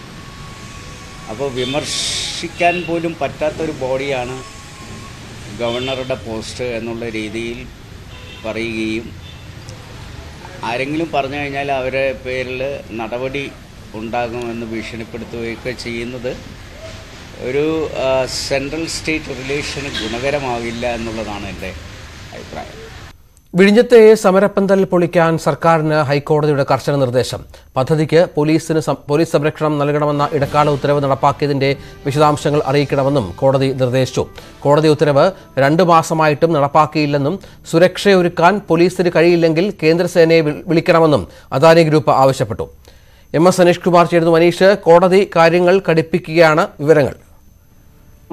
H: അപ്പോൾ വിമർശിക്കാൻ പോലും പറ്റാത്തൊരു ബോഡിയാണ് ഗവർണറുടെ പോസ്റ്റ് എന്നുള്ള രീതിയിൽ പറയുകയും ആരെങ്കിലും പറഞ്ഞു കഴിഞ്ഞാൽ അവരെ പേരിൽ നടപടി ഉണ്ടാകുമെന്ന് ഭീഷണിപ്പെടുത്തുകയൊക്കെ ചെയ്യുന്നത് ഒരു ആ, സെൻട്രൽ സ്റ്റേറ്റ് റിലേഷന് ഗുണകരമാവില്ല എന്നുള്ളതാണ് എൻ്റെ അഭിപ്രായം
A: വിഴിഞ്ഞത്തെ സമരപ്പന്തൽ പൊളിക്കാൻ സർക്കാരിന് ഹൈക്കോടതിയുടെ കർശന നിർദ്ദേശം പദ്ധതിക്ക് പോലീസിന് സം- പോലീസ് സംരക്ഷണം നൽകണമെന്ന ഇടക്കാല ഉത്തരവ് നടപ്പാക്കിയതിന്റെ വിശദാംശങ്ങൾ അറിയിക്കണമെന്നും കോടതി നിർദ്ദേശിച്ചു കോടതി ഉത്തരവ് രണ്ടു മാസമായിട്ടും നടപ്പാക്കിയില്ലെന്നും സുരക്ഷയൊരുക്കാൻ പോലീസിന് കഴിയില്ലെങ്കിൽ കേന്ദ്രസേനയെ വി- വിളിക്കണമെന്നും അദാനി ഗ്രൂപ്പ് ആവശ്യപ്പെട്ടു എം എസ് അനീഷ് കുമാർ ചേരുന്നു മനീഷ് കോടതി കാര്യങ്ങൾ കടുപ്പിക്കുകയാണ് വിവരങ്ങൾ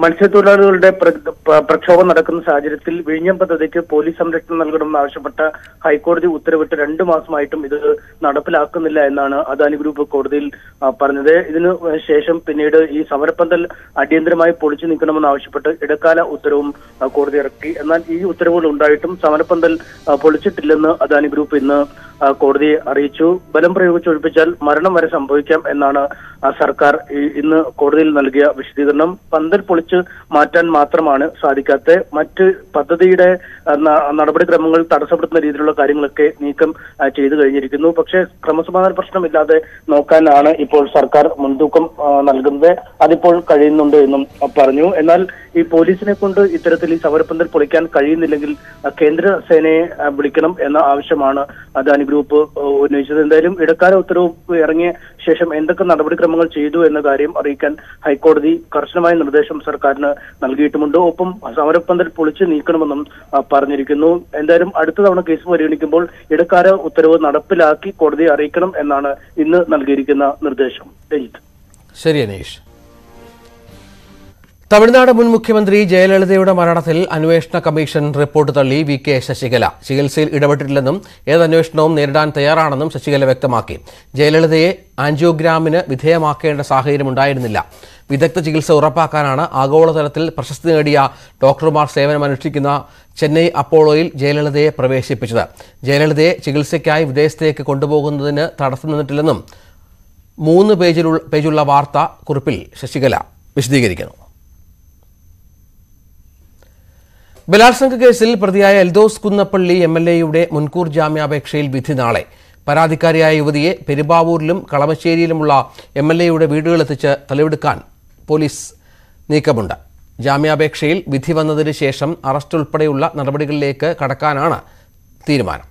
I: മത്സ്യത്തൊഴിലാളികളുടെ പ്ര- പ്ര- പ്രക്ഷോഭം നടക്കുന്ന സാഹചര്യത്തിൽ വിഴിഞ്ഞം പദ്ധതിക്ക് പോലീസ് സംരക്ഷണം നൽകണമെന്ന് ആവശ്യപ്പെട്ട ഹൈക്കോടതി ഉത്തരവിട്ട് രണ്ടു മാസമായിട്ടും ഇത് നടപ്പിലാക്കുന്നില്ല എന്നാണ് അദാനി ഗ്രൂപ്പ് കോടതിയിൽ ആ, പറഞ്ഞത് ഇതിനു ശേഷം പിന്നീട് ഈ സമരപ്പന്തൽ അടിയന്തരമായി പൊളിച്ചു നീക്കണമെന്ന് ആവശ്യപ്പെട്ട് ഇടക്കാല ഉത്തരവും ആ, കോടതി ഇറക്കി എന്നാൽ ഈ ഉത്തരവുകൾ ഉണ്ടായിട്ടും സമരപ്പന്തൽ ആ, പൊളിച്ചിട്ടില്ലെന്ന് അദാനി ഗ്രൂപ്പ് ഇന്ന് ആ, കോടതിയെ അറിയിച്ചു ബലം പ്രയോഗിച്ചൊഴിപ്പിച്ചാൽ മരണം വരെ സംഭവിക്കാം എന്നാണ് ആ, സർക്കാർ ഈ- ഇന്ന് കോടതിയിൽ നൽകിയ വിശദീകരണം പന്തൽ പൊളിച്ച് മാറ്റാൻ മാത്രമാണ് സാധിക്കാത്ത മറ്റ് പദ്ധതിയുടെ ആ, ന- നടപടിക്രമങ്ങൾ തടസ്സപ്പെടുത്തുന്ന രീതിയിലുള്ള കാര്യങ്ങളൊക്കെ നീക്കം ആ, ചെയ്തു കഴിഞ്ഞിരിക്കുന്നു പക്ഷേ ക്രമസമാധാന പ്രശ്നമില്ലാതെ നോക്കാനാണ് ഇപ്പോൾ സർക്കാർ മുൻതൂക്കം ആ, നൽകുന്നത് അതിപ്പോൾ കഴിയുന്നുണ്ട് എന്നും ആ, പറഞ്ഞു എന്നാൽ ഈ പോലീസിനെ കൊണ്ട് ഇത്തരത്തിൽ ഈ സമരപ്പന്തൽ പൊളിക്കാൻ കഴിയുന്നില്ലെങ്കിൽ ആ, കേന്ദ്ര സേനയെ ആ, വിളിക്കണം എന്ന ആവശ്യമാണ് അദാനി ഗ്രൂപ്പ് ആ, ഉന്നയിച്ചത് എന്തായാലും ഇടക്കാല ഉത്തരവ് ഇറങ്ങിയ ശേഷം എന്തൊക്കെ നടപടിക്രമങ്ങൾ ചെയ്തു എന്ന കാര്യം അറിയിക്കാൻ ഹൈക്കോടതി കർശനമായ നിർദ്ദേശം സർക്കാരിന് നൽകിയിട്ടുമുണ്ട് ഒപ്പം സമരപ്പന്തൽ പൊളിച്ച് നീക്കണമെന്നും ആ, പറഞ്ഞിരിക്കുന്നു എന്തായാലും അടുത്ത തവണ കേസ് പരിഗണിക്കുമ്പോൾ ഇടക്കാല ഉത്തരവ് നടപ്പിലാക്കി കോടതിയെ അറിയിക്കണം എന്നാണ് ഇന്ന് നൽകിയിരിക്കുന്ന നിർദ്ദേശം രഞ്ജിത്ത്
A: ശരി അനീഷ് തമിഴ്നാട് മുൻ മുഖ്യമന്ത്രി ജയലളിതയുടെ മരണത്തിൽ അന്വേഷണ കമ്മീഷൻ റിപ്പോർട്ട് തള്ളി വി കെ ശശികല ചികിത്സയിൽ ഇടപെട്ടിട്ടില്ലെന്നും ഏത് അന്വേഷണവും നേരിടാൻ തയ്യാറാണെന്നും ശശികല വ്യക്തമാക്കി ജയലളിതയെ ആൻജിയോഗ്രാമിന് വിധേയമാക്കേണ്ട സാഹചര്യം ഉണ്ടായിരുന്നില്ല വിദഗ്ധ ചികിത്സ ഉറപ്പാക്കാനാണ് ആഗോളതലത്തിൽ പ്രശസ്തി നേടിയ ഡോക്ടർമാർ സേവനമനുഷ്ഠിക്കുന്ന ചെന്നൈ അപ്പോളോയിൽ ജയലളിതയെ പ്രവേശിപ്പിച്ചത് ജയലളിതയെ ചികിത്സയ്ക്കായി വിദേശത്തേക്ക് കൊണ്ടുപോകുന്നതിന് തടസ്സം നിന്നിട്ടില്ലെന്നും മൂന്ന് പേജിലുള്ള പേജുള്ള വാർത്ത കുറിപ്പിൽ ശശികല വിശദീകരിക്കുന്നു ബലാത്സംഗ കേസിൽ പ്രതിയായ എൽദോസ് കുന്നപ്പള്ളി എം എൽ എയുടെ മുൻകൂർ ജാമ്യാപേക്ഷയിൽ വിധി നാളെ പരാതിക്കാരിയായ യുവതിയെ പെരുമ്പാവൂരിലും കളമശ്ശേരിയിലുമുള്ള എം എൽ എയുടെ വീടുകളെത്തിച്ച് തെളിവെടുക്കാൻ പോലീസ് നീക്കമുണ്ട് ജാമ്യാപേക്ഷയിൽ വിധി വന്നതിന് ശേഷം അറസ്റ്റ് ഉൾപ്പെടെയുള്ള നടപടികളിലേക്ക് കടക്കാനാണ് തീരുമാനം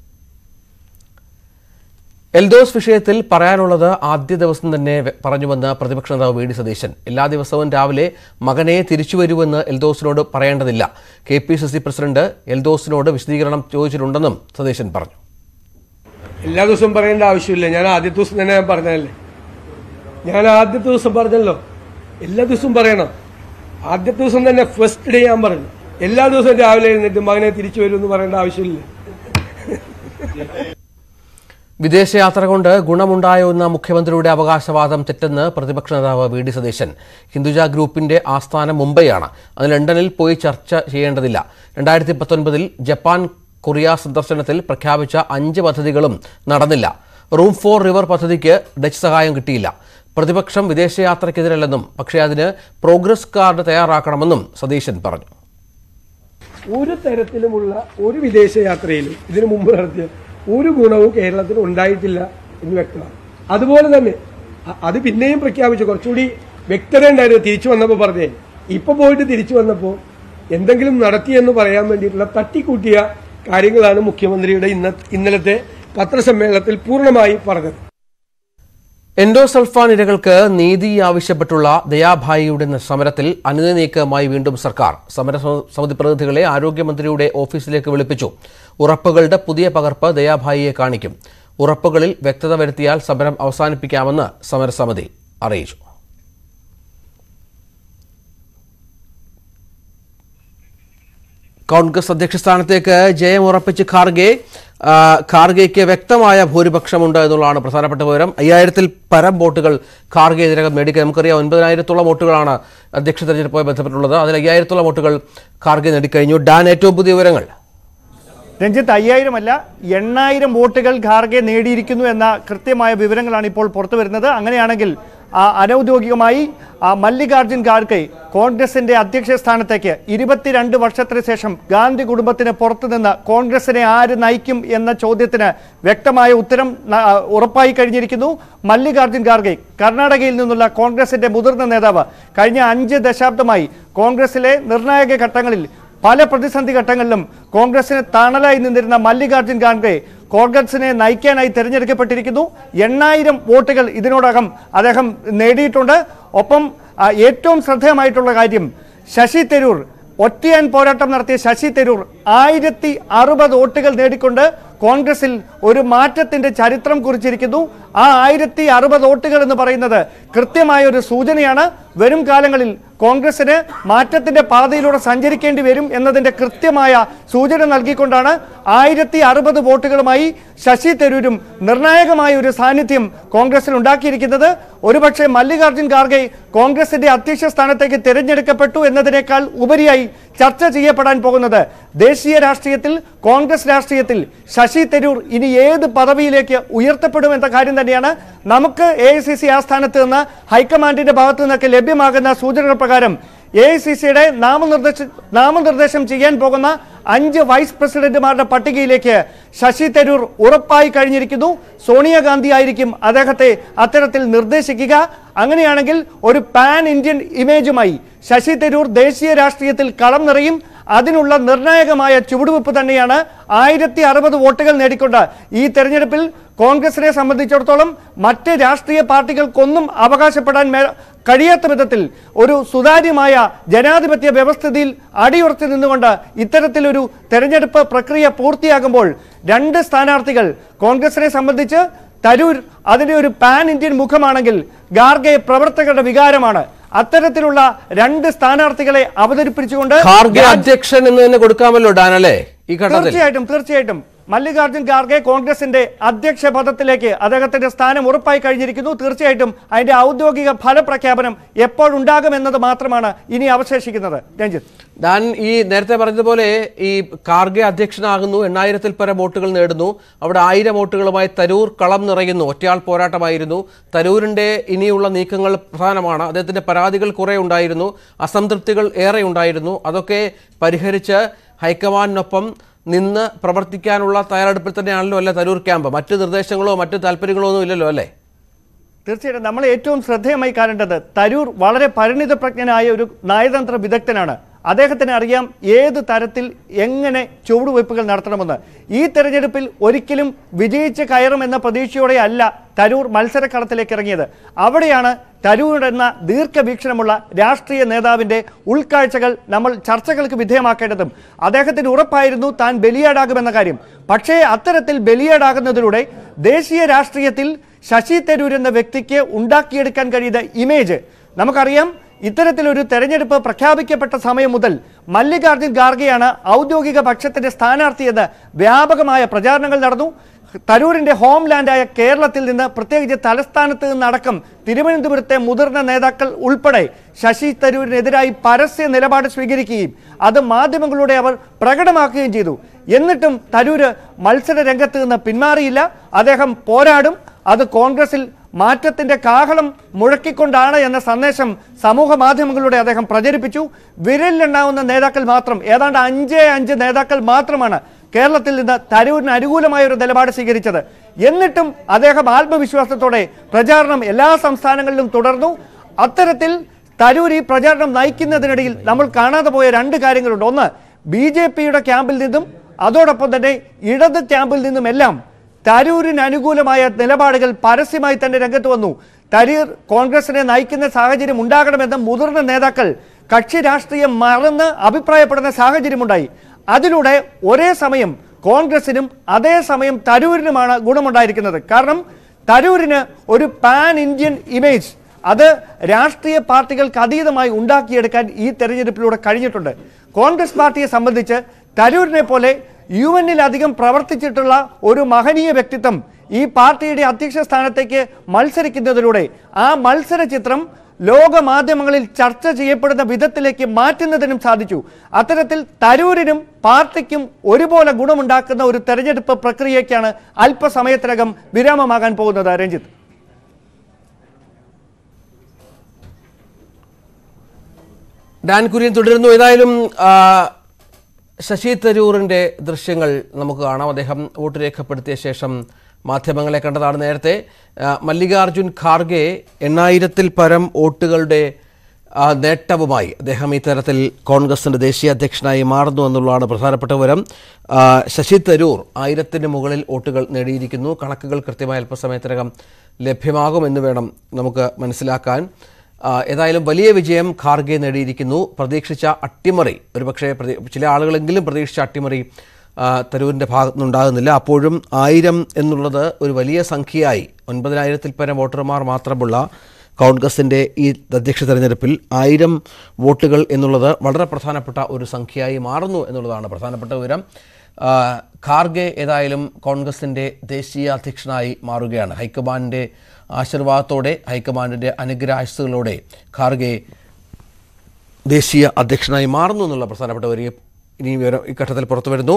A: എൽദോസ് വിഷയത്തിൽ പറയാനുള്ളത് ആദ്യ ദിവസം തന്നെ വെ- പറഞ്ഞുവെന്ന് പ്രതിപക്ഷ നേതാവ് വി ഡി സതീശൻ എല്ലാ ദിവസവും രാവിലെ മകനെ തിരിച്ചുവരുമെന്ന് എൽദോസിനോട് പറയേണ്ടതില്ല K P C C president എൽദോസിനോട് വിശദീകരണം ചോദിച്ചിട്ടുണ്ടെന്നും സതീശൻ പറഞ്ഞു
F: എല്ലാ ദിവസവും പറയേണ്ട ആവശ്യമില്ല ഞാൻ ആദ്യത്തെ ദിവസം തന്നെ ഞാൻ പറഞ്ഞതല്ലേ ഞാൻ ആദ്യത്തെ ദിവസം പറഞ്ഞല്ലോ എല്ലാ ദിവസവും പറയണം ആദ്യത്തെ ദിവസം തന്നെ ഫസ്റ്റ് ഡേ ഞാൻ പറഞ്ഞു എല്ലാ ദിവസവും രാവിലെ എഴുന്നേറ്റ് മകനെ തിരിച്ചു വരുമെന്ന് പറയേണ്ട ആവശ്യമില്ല
A: വിദേശയാത്ര കൊണ്ട് ഗുണമുണ്ടായോ എന്ന മുഖ്യമന്ത്രിയുടെ അവകാശവാദം തെറ്റെന്ന് പ്രതിപക്ഷ നേതാവ് വി ഡി സതീശൻ ഹിന്ദുജ ഗ്രൂപ്പിന്റെ ആസ്ഥാനം മുംബൈയാണ് അത് ലണ്ടനിൽ പോയി ചർച്ച ചെയ്യേണ്ടതില്ല രണ്ടായിരത്തി പത്തൊൻപതിൽ ജപ്പാൻ കൊറിയ സന്ദർശനത്തിൽ പ്രഖ്യാപിച്ച അഞ്ച് പദ്ധതികളും നടന്നില്ല റൂം ഫോർ റിവർ പദ്ധതിക്ക് ഡച്ച് സഹായം കിട്ടിയില്ല പ്രതിപക്ഷം വിദേശയാത്രയ്ക്കെതിരല്ലെന്നും പക്ഷേ അതിന് പ്രോഗ്രസ് കാർഡ് തയ്യാറാക്കണമെന്നും സതീശൻ പറഞ്ഞു
F: ഒരു തരത്തിലുമുള്ള ഒരു വിദേശയാത്രയിലും ഇതിനു മുമ്പ് നടത്തിയ ഒരു ഗുണവും കേരളത്തിന് ഉണ്ടായിട്ടില്ല എന്ന് വ്യക്തമാണ് അതുപോലെ തന്നെ അ- അത് പിന്നെയും പ്രഖ്യാപിച്ചു കുറച്ചുകൂടി വ്യക്തത ഉണ്ടായിരുന്നു തിരിച്ചു വന്നപ്പോൾ പറഞ്ഞേ ഇപ്പൊ പോയിട്ട് തിരിച്ചു വന്നപ്പോൾ എന്തെങ്കിലും നടത്തിയെന്ന് പറയാൻ വേണ്ടിയിട്ടുള്ള തട്ടിക്കൂട്ടിയ കാര്യങ്ങളാണ് മുഖ്യമന്ത്രിയുടെ ഇന്ന ഇന്നലത്തെ പത്രസമ്മേളനത്തിൽ പൂർണ്ണമായി പറഞ്ഞത്
A: എൻഡോസൾഫാൻ ഇരകൾക്ക് നീതി ആവശ്യപ്പെട്ടുള്ള ദയാഭായിയുടെ സമരത്തിൽ അനുനയ നീക്കമായി വീണ്ടും സർക്കാർ സമര സമിതി പ്രതിനിധികളെ ആരോഗ്യമന്ത്രിയുടെ ഓഫീസിലേക്ക് വിളിപ്പിച്ചു ഉറപ്പുകളുടെ പുതിയ പകർപ്പ് ദയാഭായിയെ കാണിക്കും ഉറപ്പുകളിൽ വ്യക്തത വരുത്തിയാൽ സമരം അവസാനിപ്പിക്കാമെന്ന് സമരസമിതി അറിയിച്ചു കോൺഗ്രസ് അധ്യക്ഷ സ്ഥാനത്തേക്ക് ജയം ഉറപ്പിച്ച് ഖാർഗെ ആ, ഖാർഗെയ്ക്ക് വ്യക്തമായ ഭൂരിപക്ഷമുണ്ട് എന്നുള്ളതാണ് പ്രധാനപ്പെട്ട വിവരം അയ്യായിരത്തിൽ പരം വോട്ടുകൾ ഖാർഗെ ഇതിനകം നേടിക്കുക നമുക്കറിയാം ഒൻപതിനായിരത്തോളം വോട്ടുകളാണ് അധ്യക്ഷ തെരഞ്ഞെടുപ്പുമായി ബന്ധപ്പെട്ടുള്ളത് അതിൽ അയ്യായിരത്തോളം വോട്ടുകൾ ഖാർഗെ നേടിക്കഴിഞ്ഞു ഡാൻ ഏറ്റവും പുതിയ വിവരങ്ങൾ
B: രഞ്ജിത്ത് അയ്യായിരം അല്ല എണ്ണായിരം വോട്ടുകൾ ഖാർഗെ നേടിയിരിക്കുന്നു എന്ന കൃത്യമായ വിവരങ്ങളാണ് ഇപ്പോൾ പുറത്തു വരുന്നത് അങ്ങനെയാണെങ്കിൽ ആ, അനൗദ്യോഗികമായി ആ, മല്ലികാർജുൻ ഖാർഗെ കോൺഗ്രസിന്റെ അധ്യക്ഷ സ്ഥാനത്തേക്ക് ഇരുപത്തിരണ്ട് വർഷത്തിന് ശേഷം ഗാന്ധി കുടുംബത്തിന് പുറത്തുനിന്ന് കോൺഗ്രസിനെ ആര് നയിക്കും എന്ന ചോദ്യത്തിന് വ്യക്തമായ ഉത്തരം ന- ആ, ഉറപ്പായി കഴിഞ്ഞിരിക്കുന്നു മല്ലികാർജുൻ ഖാർഗെ കർണാടകയിൽ നിന്നുള്ള കോൺഗ്രസിന്റെ മുതിർന്ന നേതാവ് കഴിഞ്ഞ അഞ്ച് ദശാബ്ദമായി കോൺഗ്രസിലെ നിർണായക ഘട്ടങ്ങളിൽ പല പ്രതിസന്ധി ഘട്ടങ്ങളിലും കോൺഗ്രസിന് തണലായി നിന്നിരുന്ന മല്ലികാർജുൻ ഖാർഗെ കോൺഗ്രസിനെ നയിക്കാനായി തെരഞ്ഞെടുക്കപ്പെട്ടിരിക്കുന്നു എണ്ണായിരം വോട്ടുകൾ ഇതിനോടകം അദ്ദേഹം നേടിയിട്ടുണ്ട് ഒപ്പം ആ, ഏറ്റവും ശ്രദ്ധേയമായിട്ടുള്ള കാര്യം ശശി തരൂർ ഒറ്റയാൻ പോരാട്ടം നടത്തിയ ശശി തരൂർ ആയിരത്തി അറുപത് വോട്ടുകൾ നേടിക്കൊണ്ട് കോൺഗ്രസിൽ ഒരു മാറ്റത്തിന്റെ ചരിത്രം കുറിച്ചിരിക്കുന്നു ആ ആയിരത്തി അറുപത് വോട്ടുകൾ എന്ന് പറയുന്നത് കൃത്യമായ ഒരു സൂചനയാണ് വരും കാലങ്ങളിൽ കോൺഗ്രസിന് മാറ്റത്തിന്റെ പാതയിലൂടെ സഞ്ചരിക്കേണ്ടി വരും എന്നതിന്റെ കൃത്യമായ സൂചന നൽകിക്കൊണ്ടാണ് ആയിരത്തി അറുപത് വോട്ടുകളുമായി ശശി തരൂരും നിർണായകമായ ഒരു സാന്നിധ്യം കോൺഗ്രസിൽ ഉണ്ടാക്കിയിരിക്കുന്നത് ഒരുപക്ഷെ മല്ലികാർജ്ജുൻ ഖാർഗെ കോൺഗ്രസിന്റെ അധ്യക്ഷ സ്ഥാനത്തേക്ക് തിരഞ്ഞെടുക്കപ്പെട്ടു എന്നതിനേക്കാൾ ഉപരിയായി ചർച്ച ചെയ്യപ്പെടാൻ പോകുന്നത് ദേശീയ രാഷ്ട്രീയത്തിൽ കോൺഗ്രസ് രാഷ്ട്രീയത്തിൽ ശശി തരൂർ ഇനി ഏത് പദവിയിലേക്ക് ഉയർത്തപ്പെടുമെന്ന കാര്യം തന്നെയാണ് നമുക്ക് എ ഐ സി സി ആസ്ഥാനത്ത് നിന്ന് ഹൈക്കമാൻഡിന്റെ ഭാഗത്തു നിന്നൊക്കെ ലഭ്യമാകുന്ന സൂചനകൾ പ്രകാരം എ ഐ സി സിയുടെ നാമനിർദ്ദേശം നാമനിർദ്ദേശം ചെയ്യാൻ പോകുന്ന അഞ്ച് വൈസ് പ്രസിഡന്റുമാരുടെ പട്ടികയിലേക്ക് ശശി തരൂർ ഉറപ്പായി കഴിഞ്ഞിരിക്കുന്നു സോണിയാഗാന്ധി ആയിരിക്കും അദ്ദേഹത്തെ അത്തരത്തിൽ നിർദ്ദേശിക്കുക അങ്ങനെയാണെങ്കിൽ ഒരു പാൻ ഇന്ത്യൻ ഇമേജുമായി ശശി തരൂർ ദേശീയ രാഷ്ട്രീയത്തിൽ കളം നിറയും അതിനുള്ള നിർണായകമായ ചുവടുവെപ്പ് തന്നെയാണ് ആയിരത്തി അറുപത് വോട്ടുകൾ നേടിക്കൊണ്ട് ഈ തെരഞ്ഞെടുപ്പിൽ കോൺഗ്രസിനെ സംബന്ധിച്ചിടത്തോളം മറ്റ് രാഷ്ട്രീയ പാർട്ടികൾക്കൊന്നും അവകാശപ്പെടാൻ മേ കഴിയാത്ത വിധത്തിൽ ഒരു സുതാര്യമായ ജനാധിപത്യ വ്യവസ്ഥിതിയിൽ അടിയുറച്ചു നിന്നുകൊണ്ട് ഇത്തരത്തിലൊരു തെരഞ്ഞെടുപ്പ് പ്രക്രിയ പൂർത്തിയാകുമ്പോൾ രണ്ട് സ്ഥാനാർത്ഥികൾ കോൺഗ്രസിനെ സംബന്ധിച്ച് തരൂർ അതിന്റെ ഒരു പാൻ ഇന്ത്യൻ മുഖമാണെങ്കിൽ ഗാർഗെ പ്രവർത്തകരുടെ വികാരമാണ് അത്തരത്തിലുള്ള രണ്ട് സ്ഥാനാർത്ഥികളെ അവതരിപ്പിച്ചുകൊണ്ട്
A: ഖാർഗെ
B: ഞാൻ-
A: അധ്യക്ഷൻ എന്ന് തന്നെ കൊടുക്കാമല്ലോ ഡാൻ അല്ലേ ഈ ഘട്ടത്തിൽ
B: തീർച്ചയായിട്ടും തീർച്ചയായിട്ടും മല്ലികാർജ്ജുൻ ഖാർഗെ കോൺഗ്രസിന്റെ അധ്യക്ഷ പദത്തിലേക്ക് അദ്ദേഹത്തിന്റെ സ്ഥാനം ഉറപ്പായി കഴിഞ്ഞിരിക്കുന്നു തീർച്ചയായിട്ടും അതിന്റെ ഔദ്യോഗിക ഫലപ്രഖ്യാപനം എപ്പോഴുണ്ടാകുമെന്നത് മാത്രമാണ് ഇനി അവശേഷിക്കുന്നത് രഞ്ജിത്ത്
A: ഡാൻ ഈ നേരത്തെ പറഞ്ഞതുപോലെ ഈ കാർഗെ അധ്യക്ഷനാകുന്നു എണ്ണായിരത്തിൽ പരം വോട്ടുകൾ നേടുന്നു അവിടെ ആയിരം വോട്ടുകളുമായി തരൂർ കളം നിറയുന്നു ഒറ്റയാൾ പോരാട്ടമായിരുന്നു തരൂരിന്റെ ഇനിയുള്ള നീക്കങ്ങൾ പ്രധാനമാണ് അദ്ദേഹത്തിന്റെ പരാതികൾ കുറെ ഉണ്ടായിരുന്നു അസംതൃപ്തികൾ ഏറെ ഉണ്ടായിരുന്നു അതൊക്കെ പരിഹരിച്ച് ഹൈക്കമാൻഡിനൊപ്പം നിന്ന് പ്രവർത്തിക്കാനുള്ള തയ്യാറെടുപ്പിൽ തന്നെയാണല്ലോ അല്ലേ തരൂർ ക്യാമ്പ് മറ്റ് നിർദ്ദേശങ്ങളോ മറ്റ് താല്പര്യങ്ങളോ ഒന്നും ഇല്ലല്ലോ അല്ലേ
B: തീർച്ചയായിട്ടും നമ്മൾ ഏറ്റവും ശ്രദ്ധേയമായി കാണേണ്ടത് തരൂർ വളരെ പരിണിതപ്രജ്ഞനായ ഒരു നയതന്ത്ര വിദഗ്ധനാണ് അദ്ദേഹത്തിന് അറിയാം ഏത് തരത്തിൽ എങ്ങനെ ചുവടുവയ്പ്പുകൾ നടത്തണമെന്ന് ഈ തെരഞ്ഞെടുപ്പിൽ ഒരിക്കലും വിജയിച്ച് കയറുമെന്ന പ്രതീക്ഷയോടെ അല്ല തരൂർ മത്സരക്കളത്തിലേക്ക് ഇറങ്ങിയത് അവിടെയാണ് തരൂർ എന്ന ദീർഘവീക്ഷണമുള്ള രാഷ്ട്രീയ നേതാവിന്റെ ഉൾക്കാഴ്ചകൾ നമ്മൾ ചർച്ചകൾക്ക് വിധേയമാക്കേണ്ടതും അദ്ദേഹത്തിന് ഉറപ്പായിരുന്നു താൻ ബലിയാടാകുമെന്ന കാര്യം പക്ഷേ അത്തരത്തിൽ ബലിയാടാകുന്നതിലൂടെ ദേശീയ രാഷ്ട്രീയത്തിൽ ശശി തരൂർ എന്ന വ്യക്തിക്ക് ഉണ്ടാക്കിയെടുക്കാൻ കഴിയുന്ന ഇമേജ് നമുക്കറിയാം ഇത്തരത്തിലൊരു തെരഞ്ഞെടുപ്പ് പ്രഖ്യാപിക്കപ്പെട്ട സമയം മുതൽ മല്ലികാർജ്ജുൻ ഖാർഗെയാണ് ഔദ്യോഗിക പക്ഷത്തിന്റെ സ്ഥാനാർത്ഥിയെന്ന് വ്യാപകമായ പ്രചാരണങ്ങൾ നടന്നു തരൂരിന്റെ ഹോം ലാൻഡായ കേരളത്തിൽ നിന്ന് പ്രത്യേകിച്ച് തലസ്ഥാനത്ത് നിന്നടക്കം തിരുവനന്തപുരത്തെ മുതിർന്ന നേതാക്കൾ ഉൾപ്പെടെ ശശി തരൂരിനെതിരായി പരസ്യ നിലപാട് സ്വീകരിക്കുകയും അത് മാധ്യമങ്ങളിലൂടെ അവർ പ്രകടമാക്കുകയും ചെയ്തു എന്നിട്ടും തരൂര് മത്സര രംഗത്ത് നിന്ന് പിന്മാറിയില്ല അദ്ദേഹം പോരാടും അത് കോൺഗ്രസിൽ മാറ്റത്തിന്റെ കാഹളം മുഴക്കിക്കൊണ്ടാണ് എന്ന സന്ദേശം സമൂഹ മാധ്യമങ്ങളിലൂടെ അദ്ദേഹം പ്രചരിപ്പിച്ചു വിരലിലെണ്ണാവുന്ന നേതാക്കൾ മാത്രം ഏതാണ്ട് അഞ്ചേ അഞ്ച് നേതാക്കൾ മാത്രമാണ് കേരളത്തിൽ നിന്ന് തരൂരിന് അനുകൂലമായ ഒരു നിലപാട് സ്വീകരിച്ചത് എന്നിട്ടും അദ്ദേഹം ആത്മവിശ്വാസത്തോടെ പ്രചാരണം എല്ലാ സംസ്ഥാനങ്ങളിലും തുടർന്നു അത്തരത്തിൽ തരൂർ ഈ പ്രചാരണം നയിക്കുന്നതിനിടയിൽ നമ്മൾ കാണാതെ പോയ രണ്ട് കാര്യങ്ങളുണ്ട് ഒന്ന് ബി ജെ പിയുടെ ക്യാമ്പിൽ നിന്നും അതോടൊപ്പം തന്നെ ഇടത് ക്യാമ്പിൽ നിന്നുമെല്ലാം തരൂരിന് അനുകൂലമായ നിലപാടുകൾ പരസ്യമായി തന്നെ രംഗത്ത് വന്നു തരൂർ കോൺഗ്രസിനെ നയിക്കുന്ന സാഹചര്യം ഉണ്ടാകണമെന്ന് മുതിർന്ന നേതാക്കൾ കക്ഷി രാഷ്ട്രീയം മറന്ന് അഭിപ്രായപ്പെടുന്ന സാഹചര്യമുണ്ടായി അതിലൂടെ ഒരേ സമയം കോൺഗ്രസിനും അതേസമയം തരൂരിനുമാണ് ഗുണമുണ്ടായിരിക്കുന്നത് കാരണം തരൂരിന് ഒരു പാൻ ഇന്ത്യൻ ഇമേജ് അത് രാഷ്ട്രീയ പാർട്ടികൾക്ക് അതീതമായി ഉണ്ടാക്കിയെടുക്കാൻ ഈ തെരഞ്ഞെടുപ്പിലൂടെ കഴിഞ്ഞിട്ടുണ്ട് കോൺഗ്രസ് പാർട്ടിയെ സംബന്ധിച്ച് തരൂരിനെ പോലെ യു എന്നിലധികം പ്രവർത്തിച്ചിട്ടുള്ള ഒരു മഹനീയ വ്യക്തിത്വം ഈ പാർട്ടിയുടെ അധ്യക്ഷ സ്ഥാനത്തേക്ക് മത്സരിക്കുന്നതിലൂടെ ആ മത്സര ചിത്രം ലോക മാധ്യമങ്ങളിൽ ചർച്ച ചെയ്യപ്പെടുന്ന വിധത്തിലേക്ക് മാറ്റുന്നതിനും സാധിച്ചു അത്തരത്തിൽ തരൂരിനും പാർട്ടിക്കും ഒരുപോലെ ഗുണമുണ്ടാക്കുന്ന ഒരു തെരഞ്ഞെടുപ്പ് പ്രക്രിയയ്ക്കാണ് അല്പസമയത്തിനകം വിരാമമാകാൻ പോകുന്നത് രഞ്ജിത്ത്
A: ഡാൻ കുര്യൻ തുടരുന്നു ഏതായാലും ആ, ശശി തരൂറിന്റെ ദൃശ്യങ്ങൾ നമുക്ക് കാണാം അദ്ദേഹം വോട്ട് രേഖപ്പെടുത്തിയ ശേഷം മാധ്യമങ്ങളെ കണ്ടതാണ് നേരത്തെ ആ, മല്ലികാർജുൻ ഖാർഗെ എണ്ണായിരത്തിൽ പരം വോട്ടുകളുടെ ആ, നേട്ടവുമായി അദ്ദേഹം ഈ തരത്തിൽ കോൺഗ്രസിന്റെ ദേശീയ അധ്യക്ഷനായി മാറുന്നു എന്നുള്ളതാണ് പ്രധാനപ്പെട്ട വിവരം ആ, ശശി തരൂർ ആയിരത്തിന് മുകളിൽ വോട്ടുകൾ നേടിയിരിക്കുന്നു കണക്കുകൾ കൃത്യമായ അല്പസമയത്തിനകം ലഭ്യമാകുമെന്ന് വേണം നമുക്ക് മനസ്സിലാക്കാൻ ആ, ഏതായാലും വലിയ വിജയം ഖാർഗെ നേടിയിരിക്കുന്നു പ്രതീക്ഷിച്ച അട്ടിമറി ഒരുപക്ഷെ പ്രതി- ചില ആളുകളെങ്കിലും പ്രതീക്ഷിച്ച അട്ടിമറി ആ, തരൂരിൻ്റെ ഭാഗത്തുനിന്നുണ്ടാകുന്നില്ല അപ്പോഴും ആയിരം എന്നുള്ളത് ഒരു വലിയ സംഖ്യയായി ഒൻപതിനായിരത്തിൽ പരം വോട്ടർമാർ മാത്രമുള്ള കോൺഗ്രസിൻ്റെ ഈ അധ്യക്ഷ തെരഞ്ഞെടുപ്പിൽ ആയിരം വോട്ടുകൾ എന്നുള്ളത് വളരെ പ്രധാനപ്പെട്ട ഒരു സംഖ്യയായി മാറുന്നു എന്നുള്ളതാണ് പ്രധാനപ്പെട്ട വിവരം ആ, ഖാർഗെ ഏതായാലും കോൺഗ്രസിൻ്റെ ദേശീയ അധ്യക്ഷനായി മാറുകയാണ് ഹൈക്കമാൻഡിൻ്റെ ആശീർവാദത്തോടെ ഹൈക്കമാൻഡിൻ്റെ അനുഗ്രഹാശിസുകളോടെ ഖാർഗെ ദേശീയ അധ്യക്ഷനായി മാറുന്നു എന്നുള്ള പ്രധാനപ്പെട്ട ഒരു ഇനി വിവരം ഈ ഘട്ടത്തിൽ പുറത്തു വരുന്നു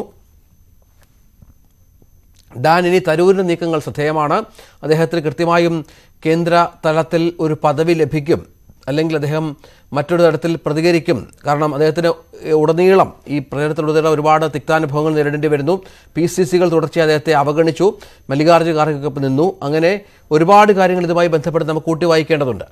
A: ഡാൻ ഇനി തരൂരിൻ്റെ നീക്കങ്ങൾ ശ്രദ്ധേയമാണ് അദ്ദേഹത്തിന് കൃത്യമായും കേന്ദ്ര തലത്തിൽ ഒരു പദവി ലഭിക്കും അല്ലെങ്കിൽ അദ്ദേഹം മറ്റൊരു തരത്തിൽ പ്രതികരിക്കും കാരണം അദ്ദേഹത്തിന് ഉടനീളം ഈ പ്രചരണത്തിലുടനീളം ഒരുപാട് തിക്താനുഭവങ്ങൾ നേരിടേണ്ടി വരുന്നു പി സി സികൾ തുടർച്ചയായി അദ്ദേഹത്തെ അവഗണിച്ചു മല്ലികാർജ്ജുന ഖാർഗെക്കൊപ്പം നിന്നു അങ്ങനെ ഒരുപാട് കാര്യങ്ങൾ ഇതുമായി ബന്ധപ്പെട്ട് നമുക്ക് കൂട്ടി വായിക്കേണ്ടതുണ്ട്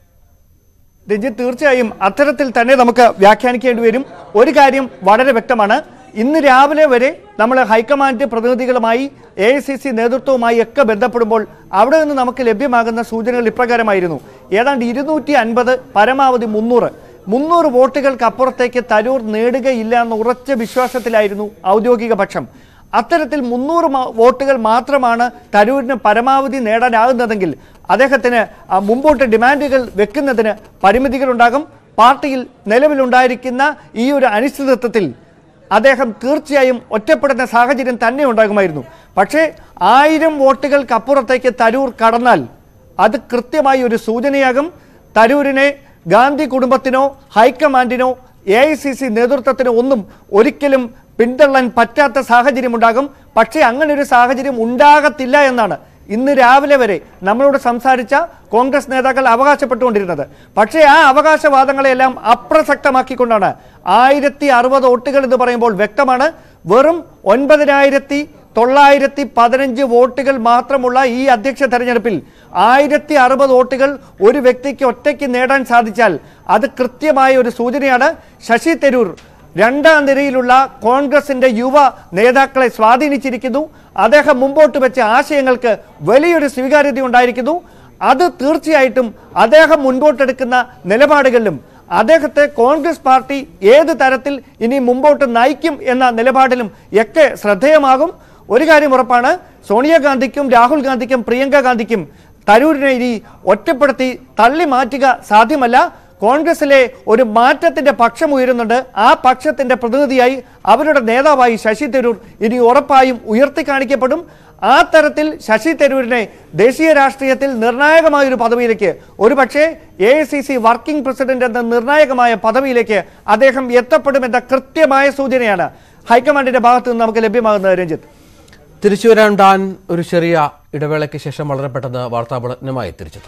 B: രഞ്ജിത്ത് തീർച്ചയായും അത്തരത്തിൽ തന്നെ നമുക്ക് വ്യാഖ്യാനിക്കേണ്ടി വരും ഒരു കാര്യം വളരെ വ്യക്തമാണ് ഇന്ന് രാവിലെ വരെ നമ്മൾ ഹൈക്കമാൻഡ് പ്രതിനിധികളുമായി എ ഐ സി സി നേതൃത്വവുമായി ഒക്കെ ബന്ധപ്പെടുമ്പോൾ അവിടെ നിന്ന് നമുക്ക് ലഭ്യമാകുന്ന സൂചനകൾ ഇപ്രകാരമായിരുന്നു ഏതാണ്ട് ഇരുന്നൂറ്റി അൻപത് പരമാവധി മുന്നൂറ് മുന്നൂറ് വോട്ടുകൾക്ക് അപ്പുറത്തേക്ക് തരൂർ നേടുകയില്ല എന്ന ഉറച്ച വിശ്വാസത്തിലായിരുന്നു ഔദ്യോഗിക പക്ഷം അത്തരത്തിൽ മുന്നൂറ് മാ- വോട്ടുകൾ മാത്രമാണ് തരൂരിന് പരമാവധി നേടാനാകുന്നതെങ്കിൽ അദ്ദേഹത്തിന് ആ, മുമ്പോട്ട് ഡിമാൻഡുകൾ വെക്കുന്നതിന് പരിമിതികളുണ്ടാകും പാർട്ടിയിൽ നിലവിലുണ്ടായിരിക്കുന്ന ഈ ഒരു അനിശ്ചിതത്വത്തിൽ അദ്ദേഹം തീർച്ചയായും ഒറ്റപ്പെടുന്ന സാഹചര്യം തന്നെ ഉണ്ടാകുമായിരുന്നു പക്ഷേ ആയിരം വോട്ടുകൾക്കപ്പുറത്തേക്ക് തരൂർ കടന്നാൽ അത് കൃത്യമായി ഒരു സൂചനയാകും തരൂരിനെ ഗാന്ധി കുടുംബത്തിനോ ഹൈക്കമാൻഡിനോ എ ഐ സി സി നേതൃത്വത്തിനോ ഒന്നും ഒരിക്കലും പിന്തള്ളാൻ പറ്റാത്ത സാഹചര്യമുണ്ടാകും പക്ഷേ അങ്ങനെ ഒരു സാഹചര്യം ഉണ്ടാകത്തില്ല എന്നാണ് ഇന്ന് രാവിലെ വരെ നമ്മളോട് സംസാരിച്ച കോൺഗ്രസ് നേതാക്കൾ അവകാശപ്പെട്ടുകൊണ്ടിരുന്നത് പക്ഷേ ആ അവകാശവാദങ്ങളെല്ലാം അപ്രസക്തമാക്കിക്കൊണ്ടാണ് ആയിരത്തി അറുപത് വോട്ടുകൾ എന്ന് പറയുമ്പോൾ വ്യക്തമാണ് വെറും ഒൻപതിനായിരത്തി തൊള്ളായിരത്തി പതിനഞ്ച് വോട്ടുകൾ മാത്രമുള്ള ഈ അധ്യക്ഷ തെരഞ്ഞെടുപ്പിൽ ആയിരത്തി അറുപത് വോട്ടുകൾ ഒരു വ്യക്തിക്ക് ഒറ്റയ്ക്ക് നേടാൻ സാധിച്ചാൽ അത് കൃത്യമായ ഒരു സൂചനയാണ് ശശി തരൂർ രണ്ടാം നിരയിലുള്ള കോൺഗ്രസിന്റെ യുവ നേതാക്കളെ സ്വാധീനിച്ചിരിക്കുന്നു അദ്ദേഹം മുമ്പോട്ട് വെച്ച ആശയങ്ങൾക്ക് വലിയൊരു സ്വീകാര്യത ഉണ്ടായിരിക്കുന്നു അത് തീർച്ചയായിട്ടും അദ്ദേഹം മുൻപോട്ടെടുക്കുന്ന നിലപാടുകളിലും അദ്ദേഹത്തെ കോൺഗ്രസ് പാർട്ടി ഏത് തരത്തിൽ ഇനി മുമ്പോട്ട് നയിക്കും എന്ന നിലപാടിലും ഒക്കെ ശ്രദ്ധേയമാകും ഒരു കാര്യം ഉറപ്പാണ് സോണിയാഗാന്ധിക്കും രാഹുൽ ഗാന്ധിക്കും പ്രിയങ്ക ഗാന്ധിക്കും തരൂരിനെ ഇനി ഒറ്റപ്പെടുത്തി തള്ളി മാറ്റുക സാധ്യമല്ല കോൺഗ്രസിലെ ഒരു മാറ്റത്തിന്റെ പക്ഷം ഉയരുന്നുണ്ട് ആ പക്ഷത്തിന്റെ പ്രതിനിധിയായി അവരുടെ നേതാവായി ശശി തരൂർ ഇനി ഉറപ്പായും ഉയർത്തി കാണിക്കപ്പെടും ആ തരത്തിൽ ശശി തരൂരിനെ ദേശീയ രാഷ്ട്രീയത്തിൽ നിർണായകമായ ഒരു പദവിയിലേക്ക് ഒരുപക്ഷെ A I C C working president എന്ന നിർണായകമായ പദവിയിലേക്ക് അദ്ദേഹം എത്തപ്പെടുമെന്ന കൃത്യമായ സൂചനയാണ് ഹൈക്കമാൻഡിന്റെ ഭാഗത്ത് നിന്ന് നമുക്ക് ലഭ്യമാകുന്നത് രഞ്ജിത്ത്
A: തിരിച്ചു വരാൻ ഡാൻ ഒരു ചെറിയ ഇടവേളയ്ക്ക് ശേഷം വളരെ പെട്ടെന്ന് വാർത്താ ബുള്ളറ്റിനുമായി തിരിച്ചെത്തും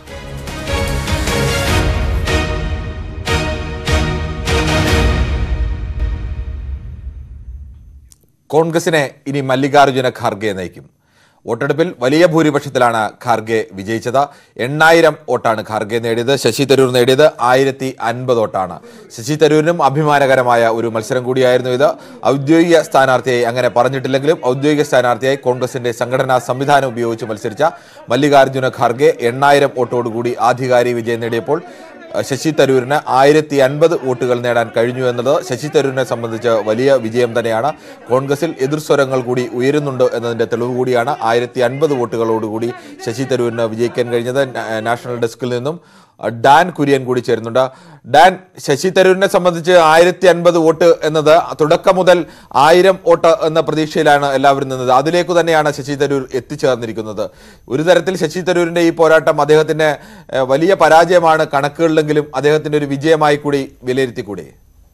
J: കോൺഗ്രസിനെ ഇനി മല്ലികാർജ്ജുന ഖാർഗെ നയിക്കും വോട്ടെടുപ്പിൽ വലിയ ഭൂരിപക്ഷത്തിലാണ് ഖാർഗെ വിജയിച്ചത് എണ്ണായിരം വോട്ടാണ് ഖാർഗെ നേടിയത് ശശി തരൂർ നേടിയത് ആയിരത്തി അൻപത് വോട്ടാണ് ശശി തരൂരിനും അഭിമാനകരമായ ഒരു മത്സരം കൂടിയായിരുന്നു ഇത് ഔദ്യോഗിക സ്ഥാനാർത്ഥിയായി അങ്ങനെ പറഞ്ഞിട്ടില്ലെങ്കിലും ഔദ്യോഗിക സ്ഥാനാർത്ഥിയായി കോൺഗ്രസിന്റെ സംഘടനാ സംവിധാനം ഉപയോഗിച്ച് മത്സരിച്ച മല്ലികാർജ്ജുന ഖാർഗെ എണ്ണായിരം വോട്ടോടുകൂടി ആധികാരിക വിജയം നേടിയപ്പോൾ അഹ് ശശി തരൂരിന് ആയിരത്തി അൻപത് വോട്ടുകൾ നേടാൻ കഴിഞ്ഞു എന്നത് ശശി തരൂരിനെ സംബന്ധിച്ച് വലിയ വിജയം തന്നെയാണ് കോൺഗ്രസിൽ എതിർസ്വരങ്ങൾ കൂടി ഉയരുന്നുണ്ട് എന്നതിന്റെ തെളിവ് കൂടിയാണ് ആയിരത്തി അൻപത് വോട്ടുകളോടുകൂടി ശശി തരൂരിന് വിജയിക്കാൻ കഴിഞ്ഞത് നാ- നാഷണൽ ഡെസ്കിൽ നിന്നും അഹ് ഡാൻ കുര്യൻ കൂടി ചേരുന്നുണ്ട് ഡാൻ ശശി തരൂരിനെ സംബന്ധിച്ച് ആയിരത്തി അൻപത് വോട്ട് എന്നത് തുടക്കം മുതൽ ആയിരം വോട്ട് എന്ന പ്രതീക്ഷയിലാണ് എല്ലാവരും നിന്നത് അതിലേക്ക് തന്നെയാണ് ശശി തരൂർ എത്തിച്ചേർന്നിരിക്കുന്നത് ഒരു തരത്തിൽ ശശി തരൂരിന്റെ ഈ പോരാട്ടം അദ്ദേഹത്തിന്റെ ഏഹ്, വലിയ പരാജയമാണ് കണക്കുകളിലെങ്കിലും അദ്ദേഹത്തിന്റെ ഒരു വിജയമായി കൂടി വിലയിരുത്തിക്കൂടെ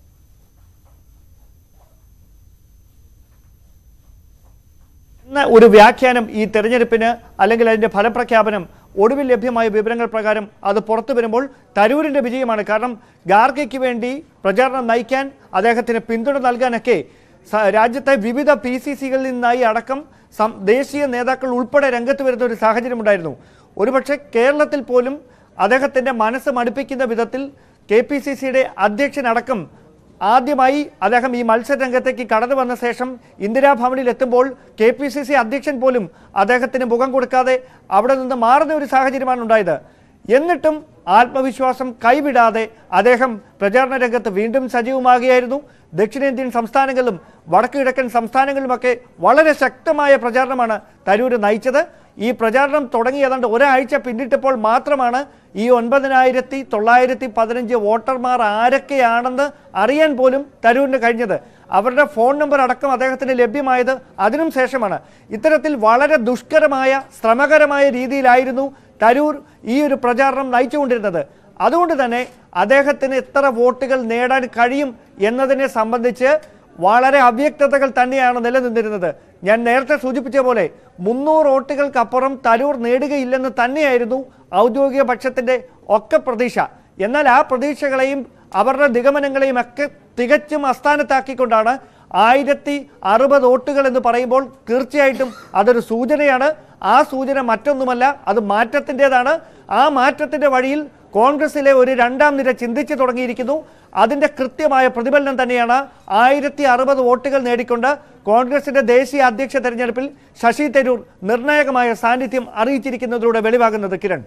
B: എന്ന ഒരു വ്യാഖ്യാനം ഈ തെരഞ്ഞെടുപ്പിന് അല്ലെങ്കിൽ അതിന്റെ ഫലപ്രഖ്യാപനം ഒടുവിൽ ലഭ്യമായ വിവരങ്ങൾ പ്രകാരം അത് പുറത്തു വരുമ്പോൾ തരൂരിന്റെ വിജയമാണ് കാരണം ഗാർഗയ്ക്ക് വേണ്ടി പ്രചാരണം നയിക്കാൻ അദ്ദേഹത്തിന് പിന്തുണ നൽകാനൊക്കെ സ- രാജ്യത്തെ വിവിധ പി സി സികളിൽ നിന്നായി അടക്കം സം- ദേശീയ നേതാക്കൾ ഉൾപ്പെടെ രംഗത്ത് വരുന്ന ഒരു സാഹചര്യമുണ്ടായിരുന്നു ഒരുപക്ഷെ കേരളത്തിൽ പോലും അദ്ദേഹത്തിന്റെ മനസ്സ് മടുപ്പിക്കുന്ന വിധത്തിൽ കെ പി സി സിയുടെ അധ്യക്ഷനടക്കം ആദ്യമായി അദ്ദേഹം ഈ മത്സര രംഗത്തേക്ക് കടന്നു വന്ന ശേഷം ഇന്ദിരാഭവനിൽ എത്തുമ്പോൾ കെ പി സി സി അധ്യക്ഷൻ പോലും അദ്ദേഹത്തിന് മുഖം കൊടുക്കാതെ അവിടെ നിന്ന് മാറുന്ന ഒരു സാഹചര്യമാണ് ഉണ്ടായത് എന്നിട്ടും ആത്മവിശ്വാസം കൈവിടാതെ അദ്ദേഹം പ്രചാരണ രംഗത്ത് വീണ്ടും സജീവമാകുകയായിരുന്നു ദക്ഷിണേന്ത്യൻ സംസ്ഥാനങ്ങളിലും വടക്കു കിഴക്കൻ സംസ്ഥാനങ്ങളിലുമൊക്കെ വളരെ ശക്തമായ പ്രചാരണമാണ് തരൂർ നയിച്ചത് ഈ പ്രചാരണം തുടങ്ങി ഏതാണ്ട് ഒരാഴ്ച പിന്നിട്ടപ്പോൾ മാത്രമാണ് ഈ ഒൻപതിനായിരത്തി തൊള്ളായിരത്തി പതിനഞ്ച് വോട്ടർമാർ ആരൊക്കെയാണെന്ന് അറിയാൻ പോലും തരൂരിന് കഴിഞ്ഞത് അവരുടെ ഫോൺ നമ്പർ അടക്കം അദ്ദേഹത്തിന് ലഭ്യമായത് അതിനും ശേഷമാണ് ഇത്തരത്തിൽ വളരെ ദുഷ്കരമായ ശ്രമകരമായ രീതിയിലായിരുന്നു തരൂർ ഈ ഒരു പ്രചാരണം നയിച്ചുകൊണ്ടിരുന്നത് അതുകൊണ്ട് തന്നെ അദ്ദേഹത്തിന് എത്ര വോട്ടുകൾ നേടാൻ കഴിയും എന്നതിനെ സംബന്ധിച്ച് വളരെ അവ്യക്തതകൾ തന്നെയാണ് നിലനിന്നിരുന്നത് ഞാൻ നേരത്തെ സൂചിപ്പിച്ച പോലെ മുന്നൂറ് വോട്ടുകൾക്കപ്പുറം തരൂർ നേടുകയില്ലെന്ന് തന്നെയായിരുന്നു ഔദ്യോഗിക പക്ഷത്തിന്റെ ഒക്കെ പ്രതീക്ഷ എന്നാൽ ആ പ്രതീക്ഷകളെയും അവരുടെ നിഗമനങ്ങളെയും ഒക്കെ തികച്ചും അസ്ഥാനത്താക്കിക്കൊണ്ടാണ് ആയിരത്തി അറുപത് വോട്ടുകൾ എന്ന് പറയുമ്പോൾ തീർച്ചയായിട്ടും അതൊരു സൂചനയാണ് ആ സൂചന മറ്റൊന്നുമല്ല അത് മാറ്റത്തിൻ്റെതാണ് ആ മാറ്റത്തിന്റെ വഴിയിൽ കോൺഗ്രസിലെ ഒരു രണ്ടാം നിര ചിന്തിച്ചു തുടങ്ങിയിരിക്കുന്നു അതിന്റെ കൃത്യമായ പ്രതിഫലനം തന്നെയാണ് ആയിരത്തി അറുപത് വോട്ടുകൾ നേടിക്കൊണ്ട് കോൺഗ്രസിന്റെ ദേശീയ അധ്യക്ഷ തെരഞ്ഞെടുപ്പിൽ ശശി തരൂർ നിർണായകമായ സാന്നിധ്യം അറിയിച്ചിരിക്കുന്നതിലൂടെ വെളിവാകുന്നത് കിരൺ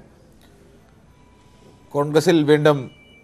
J: കോൺഗ്രസിൽ വീണ്ടും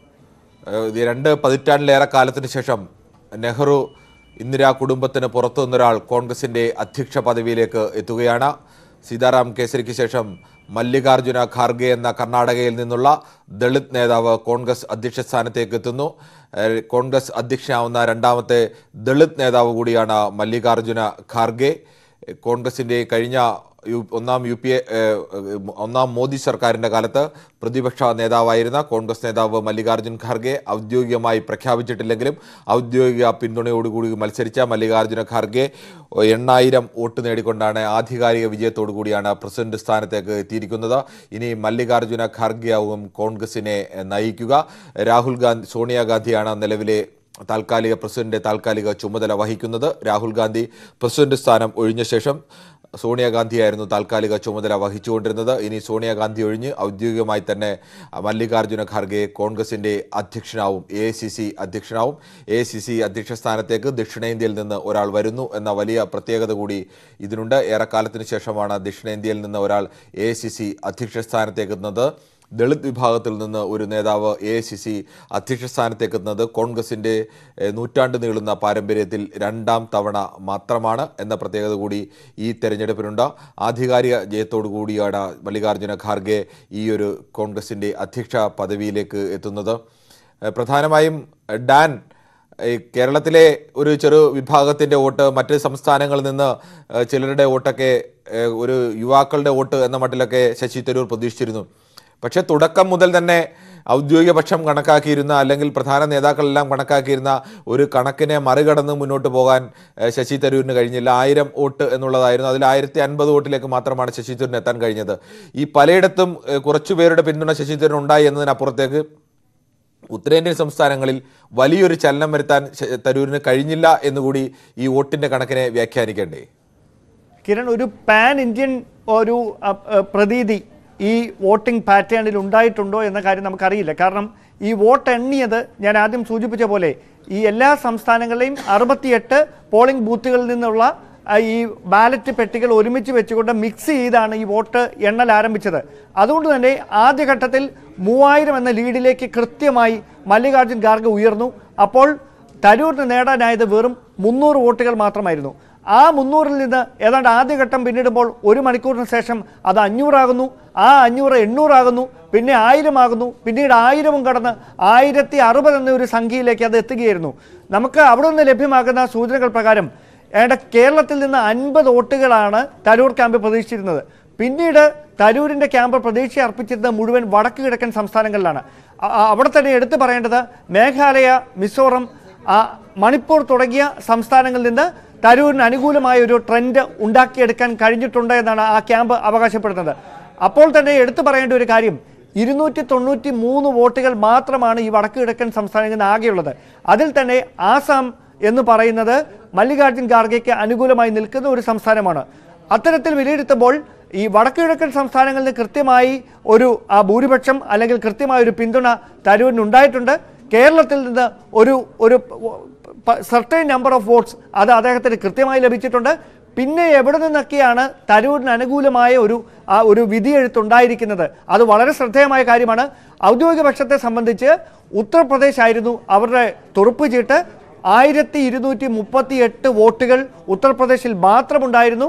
J: ഏഹ്, ഇത് രണ്ട് പതിറ്റാണ്ടിലേറെ കാലത്തിന് ശേഷം നെഹ്റു ഇന്ദിരാ കുടുംബത്തിന് പുറത്തു നിന്നൊരാൾ കോൺഗ്രസിന്റെ അധ്യക്ഷ പദവിയിലേക്ക് എത്തുകയാണ് സീതാറാം കേസരിക്ക് ശേഷം മല്ലികാർജുന ഖാർഗെ എന്ന കർണാടകയിൽ നിന്നുള്ള ദളിത് നേതാവ് കോൺഗ്രസ് അധ്യക്ഷ സ്ഥാനത്തേക്ക് എത്തുന്നു ഏഹ്, കോൺഗ്രസ് അധ്യക്ഷനാവുന്ന രണ്ടാമത്തെ ദളിത് നേതാവ് കൂടിയാണ് മല്ലികാർജുന ഖാർഗെ കോൺഗ്രസിന്റെ കഴിഞ്ഞ യു ഒന്നാം യു പി എ ഏഹ്, ഒന്നാം മോദി സർക്കാരിന്റെ കാലത്ത് പ്രതിപക്ഷ നേതാവായിരുന്ന കോൺഗ്രസ് നേതാവ് മല്ലികാർജ്ജുൻ ഖാർഗെ ഔദ്യോഗികമായി പ്രഖ്യാപിച്ചിട്ടില്ലെങ്കിലും ഔദ്യോഗിക പിന്തുണയോടുകൂടി മത്സരിച്ച മല്ലികാർജ്ജുന ഖാർഗെ എണ്ണായിരം വോട്ട് നേടിക്കൊണ്ടാണ് ആധികാരിക വിജയത്തോടു കൂടിയാണ് പ്രസിഡന്റ് സ്ഥാനത്തേക്ക് എത്തിയിരിക്കുന്നത് ഇനി മല്ലികാർജ്ജുന ഖാർഗെയാവും കോൺഗ്രസിനെ നയിക്കുക രാഹുൽ ഗാന്ധി സോണിയാഗാന്ധിയാണ് നിലവിലെ താൽക്കാലിക പ്രസിഡന്റ് താൽക്കാലിക ചുമതല വഹിക്കുന്നത് രാഹുൽ ഗാന്ധി പ്രസിഡന്റ് സ്ഥാനം ഒഴിഞ്ഞ ശേഷം സോണിയാഗാന്ധിയായിരുന്നു താൽക്കാലിക ചുമതല വഹിച്ചുകൊണ്ടിരുന്നത് ഇനി സോണിയാഗാന്ധി ഒഴിഞ്ഞ് ഔദ്യോഗികമായി തന്നെ മല്ലികാർജ്ജുന ഖാർഗെ കോൺഗ്രസിന്റെ അധ്യക്ഷനാവും എ സി സി അധ്യക്ഷനാവും എ സി സി അധ്യക്ഷ സ്ഥാനത്തേക്ക് ദക്ഷിണേന്ത്യയിൽ നിന്ന് ഒരാൾ വരുന്നു എന്ന വലിയ പ്രത്യേകത കൂടി ഇതിനുണ്ട് ഏറെക്കാലത്തിന് ശേഷമാണ് ദക്ഷിണേന്ത്യയിൽ നിന്ന് ഒരാൾ എ സി സി അധ്യക്ഷ സ്ഥാനത്തേക്ക് എത്തുന്നത് ദളിത് വിഭാഗത്തിൽ നിന്ന് ഒരു നേതാവ് എ ഐ സി സി അധ്യക്ഷ സ്ഥാനത്തേക്ക് എത്തുന്നത് കോൺഗ്രസിൻ്റെ ഏഹ്, നൂറ്റാണ്ട് നീളുന്ന പാരമ്പര്യത്തിൽ രണ്ടാം തവണ മാത്രമാണ് എന്ന പ്രത്യേകത കൂടി ഈ തെരഞ്ഞെടുപ്പിനുണ്ട് ആധികാരിക ജയത്തോടു കൂടിയാണ് മല്ലികാർജ്ജുന ഖാർഗെ ഈ ഒരു കോൺഗ്രസിൻ്റെ അധ്യക്ഷ പദവിയിലേക്ക് എത്തുന്നത് ഏഹ്, പ്രധാനമായും ഏഹ്, ഡാൻ ഈ കേരളത്തിലെ ഒരു ചെറു വിഭാഗത്തിൻ്റെ വോട്ട് മറ്റ് സംസ്ഥാനങ്ങളിൽ നിന്ന് ഏഹ്, ചിലരുടെ വോട്ടൊക്കെ ഏഹ്, ഒരു യുവാക്കളുടെ വോട്ട് എന്ന മട്ടിലൊക്കെ ശശി തരൂർ പ്രതീക്ഷിച്ചിരുന്നു പക്ഷേ തുടക്കം മുതൽ തന്നെ ഔദ്യോഗിക പക്ഷം കണക്കാക്കിയിരുന്ന അല്ലെങ്കിൽ പ്രധാന നേതാക്കളെല്ലാം കണക്കാക്കിയിരുന്ന ഒരു കണക്കിനെ മറികടന്ന് മുന്നോട്ട് പോകാൻ ഏഹ്, ശശി തരൂരിന് കഴിഞ്ഞില്ല ആയിരം വോട്ട് എന്നുള്ളതായിരുന്നു അതിൽ ആയിരത്തി അൻപത് വോട്ടിലേക്ക് മാത്രമാണ് ശശി തരൂരിന് എത്താൻ കഴിഞ്ഞത് ഈ പലയിടത്തും ഏഹ്, കുറച്ചുപേരുടെ പിന്തുണ ശശി തരൂർ ഉണ്ടായി എന്നതിനപ്പുറത്തേക്ക് ഉത്തരേന്ത്യൻ സംസ്ഥാനങ്ങളിൽ വലിയൊരു ചലനം വരുത്താൻ ശ- തരൂരിന് കഴിഞ്ഞില്ല എന്നുകൂടി ഈ വോട്ടിന്റെ കണക്കിനെ വ്യാഖ്യാനിക്കേണ്ടേ
B: കിരൺ ഒരു പാൻ ഇന്ത്യൻ ഒരു അ, അ, പ്രതീതി ഈ വോട്ടിംഗ് പാറ്റേണിൽ ഉണ്ടായിട്ടുണ്ടോ എന്ന കാര്യം നമുക്കറിയില്ല കാരണം ഈ വോട്ട് എണ്ണിയത് ഞാൻ ആദ്യം സൂചിപ്പിച്ച പോലെ ഈ എല്ലാ സംസ്ഥാനങ്ങളിലെയും അറുപത്തിയെട്ട് പോളിംഗ് ബൂത്തുകളിൽ നിന്നുള്ള ആ, ഈ ബാലറ്റ് പെട്ടികൾ ഒരുമിച്ച് വെച്ചുകൊണ്ട് മിക്സ് ചെയ്താണ് ഈ വോട്ട് എണ്ണൽ ആരംഭിച്ചത് അതുകൊണ്ട് തന്നെ ആദ്യഘട്ടത്തിൽ മൂവായിരം എന്ന ലീഡിലേക്ക് കൃത്യമായി മല്ലികാർജ്ജുൻ ഖാർഗെ ഉയർന്നു അപ്പോൾ തരൂരിന് നേടാനായത് വെറും മുന്നൂറ് വോട്ടുകൾ മാത്രമായിരുന്നു ആ മുന്നൂറിൽ നിന്ന് ഏതാണ്ട് ആദ്യഘട്ടം പിന്നിടുമ്പോൾ ഒരു മണിക്കൂറിന് ശേഷം അത് അഞ്ഞൂറാകുന്നു ആ അഞ്ഞൂറ് എണ്ണൂറാകുന്നു പിന്നെ ആയിരമാകുന്നു പിന്നീട് ആയിരവും കടന്ന് ആയിരത്തി അറുപത് എന്ന ഒരു സംഖ്യയിലേക്ക് അത് എത്തുകയായിരുന്നു നമുക്ക് അവിടെ നിന്ന് ലഭ്യമാകുന്ന സൂചനകൾ പ്രകാരം ഏണ്ട കേരളത്തിൽ നിന്ന് അൻപത് വോട്ടുകളാണ് തരൂർ ക്യാമ്പ് പ്രതീക്ഷിച്ചിരുന്നത് പിന്നീട് തരൂരിന്റെ ക്യാമ്പ് പ്രതീക്ഷ അർപ്പിച്ചിരുന്നത് മുഴുവൻ വടക്ക് കിഴക്കൻ സംസ്ഥാനങ്ങളിലാണ് അ- അ- അവിടെ തന്നെ എടുത്തു പറയേണ്ടത് മേഘാലയ മിസോറം ആ, മണിപ്പൂർ തുടങ്ങിയ സംസ്ഥാനങ്ങളിൽ നിന്ന് തരൂരിന് അനുകൂലമായ ഒരു ട്രെൻഡ് ഉണ്ടാക്കിയെടുക്കാൻ കഴിഞ്ഞിട്ടുണ്ട് എന്നാണ് ആ ക്യാമ്പ് അവകാശപ്പെടുന്നത് അപ്പോൾ തന്നെ എടുത്തു പറയേണ്ട ഒരു കാര്യം ഇരുന്നൂറ്റി തൊണ്ണൂറ്റി മൂന്ന് വോട്ടുകൾ മാത്രമാണ് ഈ വടക്ക് കിഴക്കൻ സംസ്ഥാനങ്ങളിൽ നിന്ന് ആകെയുള്ളത് അതിൽ തന്നെ ആസാം എന്ന് പറയുന്നത് മല്ലികാർജ്ജുൻ ഖാർഗെക്ക് അനുകൂലമായി നിൽക്കുന്ന ഒരു സംസ്ഥാനമാണ് അത്തരത്തിൽ വിലയിരുത്തുമ്പോൾ ഈ വടക്ക് കിഴക്കൻ സംസ്ഥാനങ്ങളിൽ നിന്ന് കൃത്യമായി ഒരു ആ ഭൂരിപക്ഷം അല്ലെങ്കിൽ കൃത്യമായ ഒരു പിന്തുണ തരൂരിന് ഉണ്ടായിട്ടുണ്ട് കേരളത്തിൽ നിന്ന് ഒരു ഒരു സർട്ടൈൻ നമ്പർ ഓഫ് വോട്ട്സ് അത് അദ്ദേഹത്തിന് കൃത്യമായി ലഭിച്ചിട്ടുണ്ട് പിന്നെ എവിടെ നിന്നൊക്കെയാണ് തരൂരിന് അനുകൂലമായ ഒരു ആ ഒരു വിധിയെഴുത്തുണ്ടായിരിക്കുന്നത് അത് വളരെ ശ്രദ്ധേയമായ കാര്യമാണ് ഔദ്യോഗിക പക്ഷത്തെ സംബന്ധിച്ച് ഉത്തർപ്രദേശ് ആയിരുന്നു അവരുടെ തുറുപ്പ് ചീട്ട് ആയിരത്തി ഇരുന്നൂറ്റി മുപ്പത്തി എട്ട് വോട്ടുകൾ ഉത്തർപ്രദേശിൽ മാത്രമുണ്ടായിരുന്നു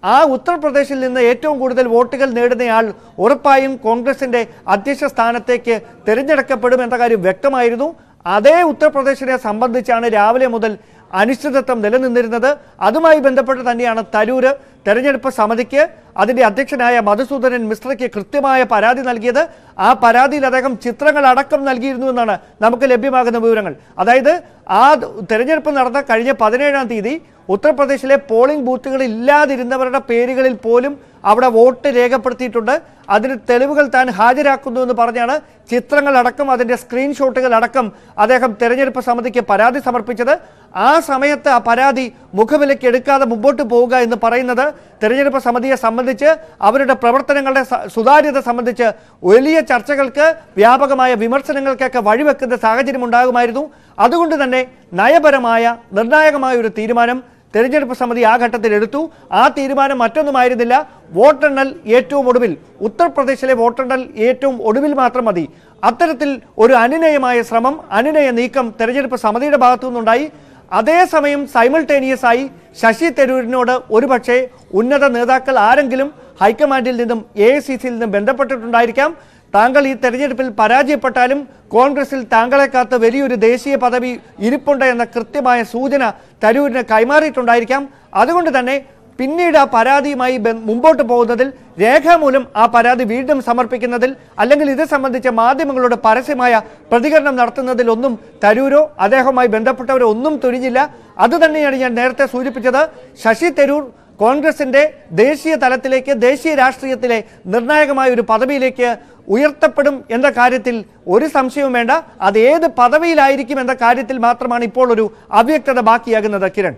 B: ആ ഉത്തർപ്രദേശിൽ നിന്ന് ഏറ്റവും കൂടുതൽ വോട്ടുകൾ നേടുന്നയാൾ ഉറപ്പായും കോൺഗ്രസിന്റെ അധ്യക്ഷ സ്ഥാനത്തേക്ക് തിരഞ്ഞെടുക്കപ്പെടും എന്ന കാര്യം വ്യക്തമായിരുന്നു അതേ ഉത്തർപ്രദേശിനെ സംബന്ധിച്ചാണ് രാവിലെ മുതൽ അനിശ്ചിതത്വം നിലനിന്നിരുന്നത് അതുമായി ബന്ധപ്പെട്ട് തന്നെയാണ് തരൂര് തെരഞ്ഞെടുപ്പ് സമിതിക്ക് അതിന്റെ അധ്യക്ഷനായ മധുസൂദനൻ മിശ്രയ്ക്ക് കൃത്യമായ പരാതി നൽകിയത് ആ പരാതിയിൽ അദ്ദേഹം ചിത്രങ്ങൾ അടക്കം നൽകിയിരുന്നു എന്നാണ് നമുക്ക് ലഭ്യമാകുന്ന വിവരങ്ങൾ അതായത് ആ തെരഞ്ഞെടുപ്പ് നടന്ന കഴിഞ്ഞ പതിനേഴാം തീയതി ഉത്തർപ്രദേശിലെ പോളിംഗ് ബൂത്തുകളിൽ ഇല്ലാതിരുന്നവരുടെ പേരുകളിൽ പോലും അവിടെ വോട്ട് രേഖപ്പെടുത്തിയിട്ടുണ്ട് അതിന് തെളിവുകൾ താൻ ഹാജരാക്കുന്നു എന്ന് പറഞ്ഞാണ് ചിത്രങ്ങൾ അടക്കം അതിന്റെ സ്ക്രീൻഷോട്ടുകൾ അടക്കം അദ്ദേഹം തെരഞ്ഞെടുപ്പ് സമിതിക്ക് പരാതി സമർപ്പിച്ചത് ആ സമയത്ത് ആ പരാതി മുഖവിലയ്ക്ക് എടുക്കാതെ മുമ്പോട്ട് പോവുക എന്ന് പറയുന്നത് തെരഞ്ഞെടുപ്പ് സമിതിയെ സംബന്ധിച്ച് അവരുടെ പ്രവർത്തനങ്ങളുടെ സ- സുതാര്യത സംബന്ധിച്ച് വലിയ ചർച്ചകൾക്ക് വ്യാപകമായ വിമർശനങ്ങൾക്കൊക്കെ വഴിവെക്കുന്ന സാഹചര്യം ഉണ്ടാകുമായിരുന്നു അതുകൊണ്ട് തന്നെ നയപരമായ നിർണായകമായ ഒരു തീരുമാനം തെരഞ്ഞെടുപ്പ് സമിതി ആ ഘട്ടത്തിൽ എടുത്തു ആ തീരുമാനം മറ്റൊന്നുമായിരുന്നില്ല വോട്ടെണ്ണൽ ഏറ്റവും ഒടുവിൽ ഉത്തർപ്രദേശിലെ വോട്ടെണ്ണൽ ഏറ്റവും ഒടുവിൽ മാത്രം മതി അത്തരത്തിൽ ഒരു അനുനയമായ ശ്രമം അനുനയ നീക്കം തെരഞ്ഞെടുപ്പ് സമിതിയുടെ ഭാഗത്തു നിന്നുണ്ടായി അതേസമയം സൈമിൾട്ടേനിയസ് ആയി ശശി തരൂരിനോട് ഒരുപക്ഷെ ഉന്നത നേതാക്കൾ ആരെങ്കിലും ഹൈക്കമാൻഡിൽ നിന്നും എ ഐ സി സിയിൽ നിന്നും ബന്ധപ്പെട്ടിട്ടുണ്ടായിരിക്കാം താങ്കൾ ഈ തെരഞ്ഞെടുപ്പിൽ പരാജയപ്പെട്ടാലും കോൺഗ്രസിൽ താങ്കളെ കാത്ത് വലിയൊരു ദേശീയ പദവി ഇരിപ്പുണ്ട് എന്ന കൃത്യമായ സൂചന തരൂരിന് കൈമാറിയിട്ടുണ്ടായിരിക്കാം അതുകൊണ്ട് തന്നെ പിന്നീട് ആ പരാതിയുമായി ബ- മുമ്പോട്ട് പോകുന്നതിൽ രേഖാമൂലം ആ പരാതി വീണ്ടും സമർപ്പിക്കുന്നതിൽ അല്ലെങ്കിൽ ഇത് സംബന്ധിച്ച മാധ്യമങ്ങളോട് പരസ്യമായ പ്രതികരണം നടത്തുന്നതിൽ ഒന്നും തരൂരോ അദ്ദേഹവുമായി ബന്ധപ്പെട്ടവരോ ഒന്നും തുനിഞ്ഞില്ല അതുതന്നെയാണ് ഞാൻ നേരത്തെ സൂചിപ്പിച്ചത് ശശി തരൂർ കോൺഗ്രസിന്റെ ദേശീയ തലത്തിലേക്ക് ദേശീയ രാഷ്ട്രീയത്തിലെ നിർണായകമായ ഒരു പദവിയിലേക്ക് ഉയർത്തപ്പെടും എന്ന കാര്യത്തിൽ ഒരു സംശയവും വേണ്ട അത് ഏത് പദവിയിലായിരിക്കും എന്ന കാര്യത്തിൽ മാത്രമാണ് ഇപ്പോൾ ഒരു അവ്യക്തത ബാക്കിയാകുന്നത് കിരൺ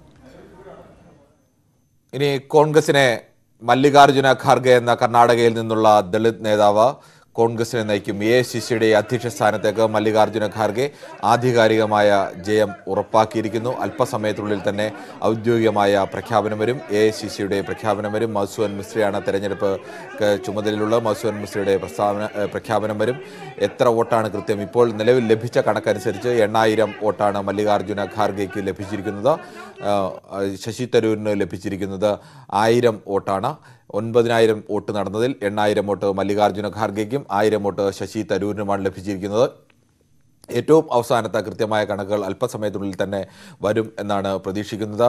J: ഇനി കോൺഗ്രസിനെ മല്ലികാർജുന ഖാർഗെ എന്ന കർണാടകയിൽ നിന്നുള്ള ദളിത് നേതാവ് കോൺഗ്രസിനെ നയിക്കും എ സി സിയുടെ അധ്യക്ഷ സ്ഥാനത്തേക്ക് മല്ലികാർജുന ഖാർഗെ ആധികാരികമായ ജയം ഉറപ്പാക്കിയിരിക്കുന്നു അല്പസമയത്തിനുള്ളിൽ തന്നെ ഔദ്യോഗികമായ പ്രഖ്യാപനം വരും എ ഐ സി സിയുടെ പ്രഖ്യാപനം വരും മധുസൂദൻ മിശ്രയാണ് തെരഞ്ഞെടുപ്പ് ക്ക് ചുമതലയിലുള്ള മധുസൂദൻ മിശ്രയുടെ പ്രസ്താവന ഏഹ് പ്രഖ്യാപനം വരും എത്ര വോട്ടാണ് കൃത്യം ഇപ്പോൾ നിലവിൽ ലഭിച്ച കണക്കനുസരിച്ച് എണ്ണായിരം വോട്ടാണ് മല്ലികാർജുന ഖാർഗെക്ക് ലഭിച്ചിരിക്കുന്നത് ആഹ് ശശി തരൂരിന് ലഭിച്ചിരിക്കുന്നത് ആയിരം വോട്ടാണ് ഒൻപതിനായിരം വോട്ട് നടന്നതിൽ എണ്ണായിരം വോട്ട് മല്ലികാർജുന ഖാർഗെക്കും ആയിരം വോട്ട് ശശി തരൂരിനുമാണ് ലഭിച്ചിരിക്കുന്നത് ഏറ്റവും അവസാനത്തെ കൃത്യമായ കണക്കുകൾ അല്പസമയത്തിനുള്ളിൽ തന്നെ വരും എന്നാണ് പ്രതീക്ഷിക്കുന്നത്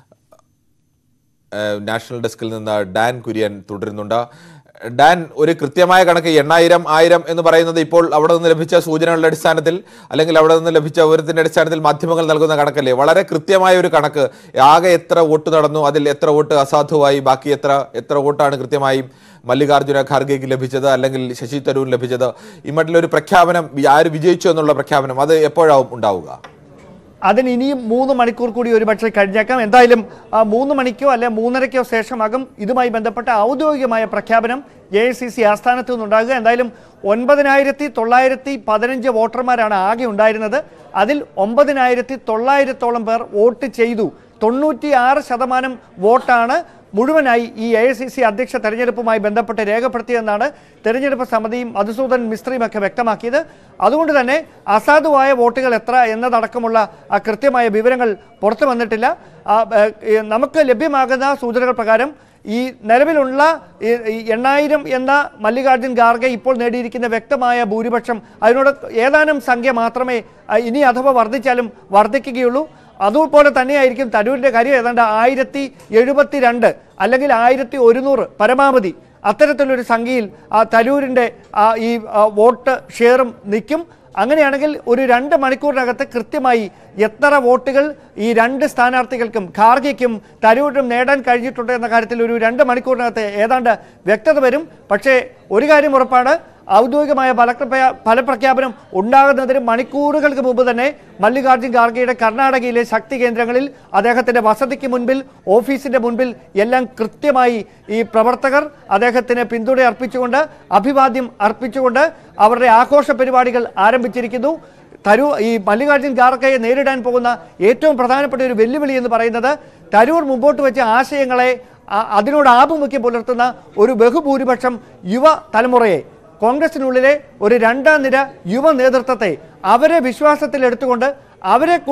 J: ഏഹ് നാഷണൽ ഡെസ്കിൽ നിന്ന് ഡാൻ കുര്യൻ തുടരുന്നുണ്ട് ഡാൻ ഒരു കൃത്യമായ കണക്ക് എണ്ണായിരം ആയിരം എന്ന് പറയുന്നത് ഇപ്പോൾ അവിടെ നിന്ന് ലഭിച്ച സൂചനകളുടെ അടിസ്ഥാനത്തിൽ അല്ലെങ്കിൽ അവിടെ നിന്ന് ലഭിച്ച വിവരത്തിന്റെ അടിസ്ഥാനത്തിൽ മാധ്യമങ്ങൾ നൽകുന്ന കണക്കല്ലേ വളരെ കൃത്യമായ ഒരു കണക്ക് ആകെ എത്ര വോട്ട് നടന്നു അതിൽ എത്ര വോട്ട് അസാധുവായി ബാക്കി എത്ര എത്ര വോട്ടാണ് കൃത്യമായും മല്ലികാർജുന ഖാർഗെക്ക് ലഭിച്ചത് അല്ലെങ്കിൽ ശശി തരൂരിന് ലഭിച്ചത് ഇമ്മട്ടിലൊരു പ്രഖ്യാപനം ആര് വിജയിച്ചു എന്നുള്ള പ്രഖ്യാപനം അത് എപ്പോഴാവും ഉണ്ടാവുക
B: അതിന് ഇനിയും മൂന്ന് മണിക്കൂർ കൂടി ഒരുപക്ഷെ കഴിഞ്ഞേക്കാം എന്തായാലും ആ മൂന്ന് മണിക്കോ അല്ലെ മൂന്നരയ്ക്കോ ശേഷമാകും ഇതുമായി ബന്ധപ്പെട്ട ഔദ്യോഗികമായ പ്രഖ്യാപനം എ ഐ സി സി ആസ്ഥാനത്ത് നിന്നുണ്ടാകുക എന്തായാലും ഒൻപതിനായിരത്തി തൊള്ളായിരത്തി പതിനഞ്ച് വോട്ടർമാരാണ് ആകെ ഉണ്ടായിരുന്നത് അതിൽ ഒമ്പതിനായിരത്തി തൊള്ളായിരത്തോളം പേർ വോട്ട് ചെയ്തു തൊണ്ണൂറ്റി ആറ് ശതമാനം വോട്ടാണ് മുഴുവനായി ഈ എ ഐ സി സി അധ്യക്ഷ തെരഞ്ഞെടുപ്പുമായി ബന്ധപ്പെട്ട് രേഖപ്പെടുത്തിയെന്നാണ് തെരഞ്ഞെടുപ്പ് സമിതിയും മധുസൂദൻ മിസ്ത്രിയും ഒക്കെ വ്യക്തമാക്കിയത് അതുകൊണ്ട് തന്നെ അസാധുവായ വോട്ടുകൾ എത്ര എന്നതടക്കമുള്ള ആ കൃത്യമായ വിവരങ്ങൾ പുറത്തു വന്നിട്ടില്ല ആ, ഏ, നമുക്ക് ലഭ്യമാകുന്ന സൂചനകൾ പ്രകാരം ഈ നിലവിലുള്ള ഈ- ഈ എണ്ണായിരം എന്ന മല്ലികാർജുൻ ഖാർഗെ ഇപ്പോൾ നേടിയിരിക്കുന്ന വ്യക്തമായ ഭൂരിപക്ഷം അതിനോട് ഏതാനും സംഖ്യ മാത്രമേ ആ, ഇനി അഥവാ വർദ്ധിച്ചാലും വർദ്ധിക്കുകയുള്ളൂ അതുപോലെ തന്നെയായിരിക്കും തരൂരിന്റെ കാര്യം ഏതാണ്ട് ആയിരത്തി എഴുപത്തി രണ്ട് അല്ലെങ്കിൽ ആയിരത്തി ഒരുന്നൂറ് പരമാവധി അത്തരത്തിലൊരു സംഖ്യയിൽ ആ തരൂരിന്റെ ആ ഈ ആ, വോട്ട് ഷെയറും നിൽക്കും അങ്ങനെയാണെങ്കിൽ ഒരു രണ്ട് മണിക്കൂറിനകത്ത് കൃത്യമായി എത്ര വോട്ടുകൾ ഈ രണ്ട് സ്ഥാനാർത്ഥികൾക്കും ഖാർഗെക്കും തരൂരിനും നേടാൻ കഴിഞ്ഞിട്ടുണ്ട് എന്ന കാര്യത്തിൽ ഒരു രണ്ട് മണിക്കൂറിനകത്ത് ഏതാണ്ട് വ്യക്തത വരും പക്ഷേ ഒരു കാര്യം ഉറപ്പാണ് ഔദ്യോഗികമായ ഫലപ്രഖ്യാ ഫലപ്രഖ്യാപനം ഉണ്ടാകുന്നതിന് മണിക്കൂറുകൾക്ക് മുമ്പ് തന്നെ മല്ലികാർജ്ജുൻ ഖാർഗെയുടെ കർണാടകയിലെ ശക്തി കേന്ദ്രങ്ങളിൽ അദ്ദേഹത്തിന്റെ വസതിക്ക് മുൻപിൽ ഓഫീസിന്റെ മുൻപിൽ എല്ലാം കൃത്യമായി ഈ പ്രവർത്തകർ അദ്ദേഹത്തിന് പിന്തുണ അർപ്പിച്ചുകൊണ്ട് അഭിവാദ്യം അർപ്പിച്ചുകൊണ്ട് അവരുടെ ആഘോഷ പരിപാടികൾ ആരംഭിച്ചിരിക്കുന്നു തരൂർ ഈ മല്ലികാർജ്ജുൻ ഖാർഗെയെ നേരിടാൻ പോകുന്ന ഏറ്റവും പ്രധാനപ്പെട്ട ഒരു വെല്ലുവിളി എന്ന് പറയുന്നത് തരൂർ മുമ്പോട്ട് വെച്ച ആശയങ്ങളെ ആ- അതിനോട് ആഭിമുഖ്യം പുലർത്തുന്ന ഒരു ബഹുഭൂരിപക്ഷം യുവ തലമുറയെ കോൺഗ്രസിനുള്ളിലെ ഒരു രണ്ടാം നിര യുവ നേതൃത്വത്തെ അവരെ വിശ്വാസത്തിലെടുത്തുകൊണ്ട് അവരെ കൂടെ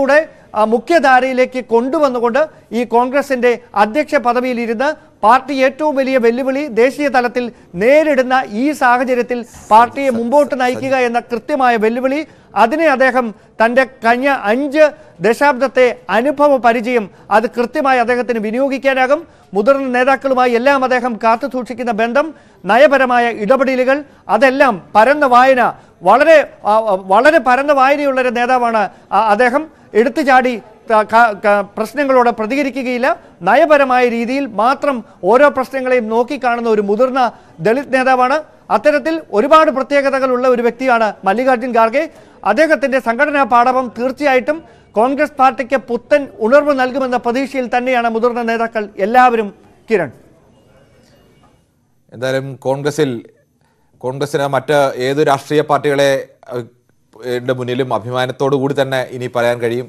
B: ആ, മുഖ്യധാരയിലേക്ക് കൊണ്ടുവന്നുകൊണ്ട് ഈ കോൺഗ്രസിന്റെ അധ്യക്ഷ പദവിയിലിരുന്ന് പാർട്ടി ഏറ്റവും വലിയ വെല്ലുവിളി ദേശീയ തലത്തിൽ നേരിടുന്ന ഈ സാഹചര്യത്തിൽ പാർട്ടിയെ മുമ്പോട്ട് നയിക്കുക എന്ന കൃത്യമായ വെല്ലുവിളി അതിനെ അദ്ദേഹം തൻ്റെ കഴിഞ്ഞ അഞ്ച് ദശാബ്ദത്തെ അനുഭവ പരിചയം അത് കൃത്യമായി അദ്ദേഹത്തിന് വിനിയോഗിക്കാനാകും മുതിർന്ന നേതാക്കളുമായി എല്ലാം അദ്ദേഹം കാത്തു സൂക്ഷിക്കുന്ന ബന്ധം നയപരമായ ഇടപെടലുകൾ അതെല്ലാം പരന്ന വായന വളരെ ആ, ആ, വളരെ പരന്ന വായനയുള്ള ഒരു നേതാവാണ് ആ, അദ്ദേഹം എടുത്തു ചാടി ത- ക- ക- പ്രശ്നങ്ങളോട് പ്രതികരിക്കുകയില്ല നയപരമായ രീതിയിൽ മാത്രം ഓരോ പ്രശ്നങ്ങളെയും നോക്കിക്കാണുന്ന ഒരു മുതിർന്ന ദളിത് നേതാവാണ് അത്തരത്തിൽ ഒരുപാട് പ്രത്യേകതകളുള്ള ഒരു വ്യക്തിയാണ് മല്ലികാർജുൻ ഖാർഗെ അദ്ദേഹത്തിന്റെ സംഘടനാ പാഠവം തീർച്ചയായിട്ടും കോൺഗ്രസ് പാർട്ടിക്ക് പുത്തൻ ഉണർവ് നൽകുമെന്ന പ്രതീക്ഷയിൽ തന്നെയാണ് മുതിർന്ന നേതാക്കൾ എല്ലാവരും കിരൺ
J: എന്തായാലും കോൺഗ്രസിൽ കോൺഗ്രസിന് മറ്റ് ഏത് രാഷ്ട്രീയ പാർട്ടികളെ അഹ്, ന്റെ മുന്നിലും അഭിമാനത്തോടു കൂടി തന്നെ ഇനി പറയാൻ കഴിയും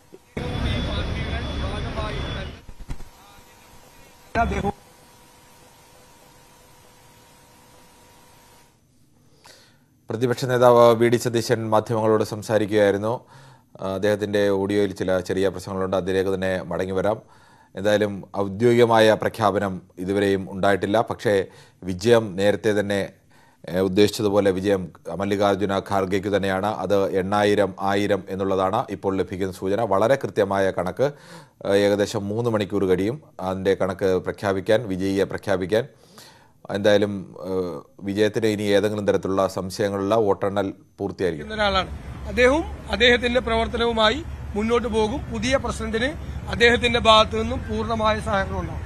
J: പ്രതിപക്ഷ നേതാവ് വി ഡി സതീശൻ മാധ്യമങ്ങളോട് സംസാരിക്കുകയായിരുന്നു ആ, അദ്ദേഹത്തിന്റെ ഓഡിയോയിൽ ചില ചെറിയ പ്രശ്നങ്ങളുണ്ട് അതിലേക്ക് തന്നെ മടങ്ങി വരാം എന്തായാലും ഔദ്യോഗികമായ പ്രഖ്യാപനം ഇതുവരെയും ഉണ്ടായിട്ടില്ല പക്ഷേ വിജയം നേരത്തെ തന്നെ ഏഹ്, ഉദ്ദേശിച്ചതുപോലെ വിജയം മല്ലികാർജുന ഖാർഗെക്ക് തന്നെയാണ് അത് എണ്ണായിരം ആയിരം എന്നുള്ളതാണ് ഇപ്പോൾ ലഭിക്കുന്ന സൂചന വളരെ കൃത്യമായ കണക്ക് ഏഹ്, ഏകദേശം മൂന്ന് മണിക്കൂർ കഴിയും അതിൻ്റെ കണക്ക് പ്രഖ്യാപിക്കാൻ വിജയിയെ പ്രഖ്യാപിക്കാൻ എന്തായാലും ഏഹ്, വിജയത്തിന് ഇനി ഏതെങ്കിലും തരത്തിലുള്ള സംശയങ്ങളുള്ള വോട്ടെണ്ണൽ പൂർത്തിയായിരിക്കും
F: ചെയ്യുന്ന ഒരാളാണ് അദ്ദേഹവും അദ്ദേഹത്തിന്റെ പ്രവർത്തനവുമായി മുന്നോട്ട് പോകും പുതിയ പ്രസിഡന്റിന് അദ്ദേഹത്തിന്റെ ഭാഗത്തു നിന്നും പൂർണ്ണമായ സഹകരണം ഉണ്ടാവും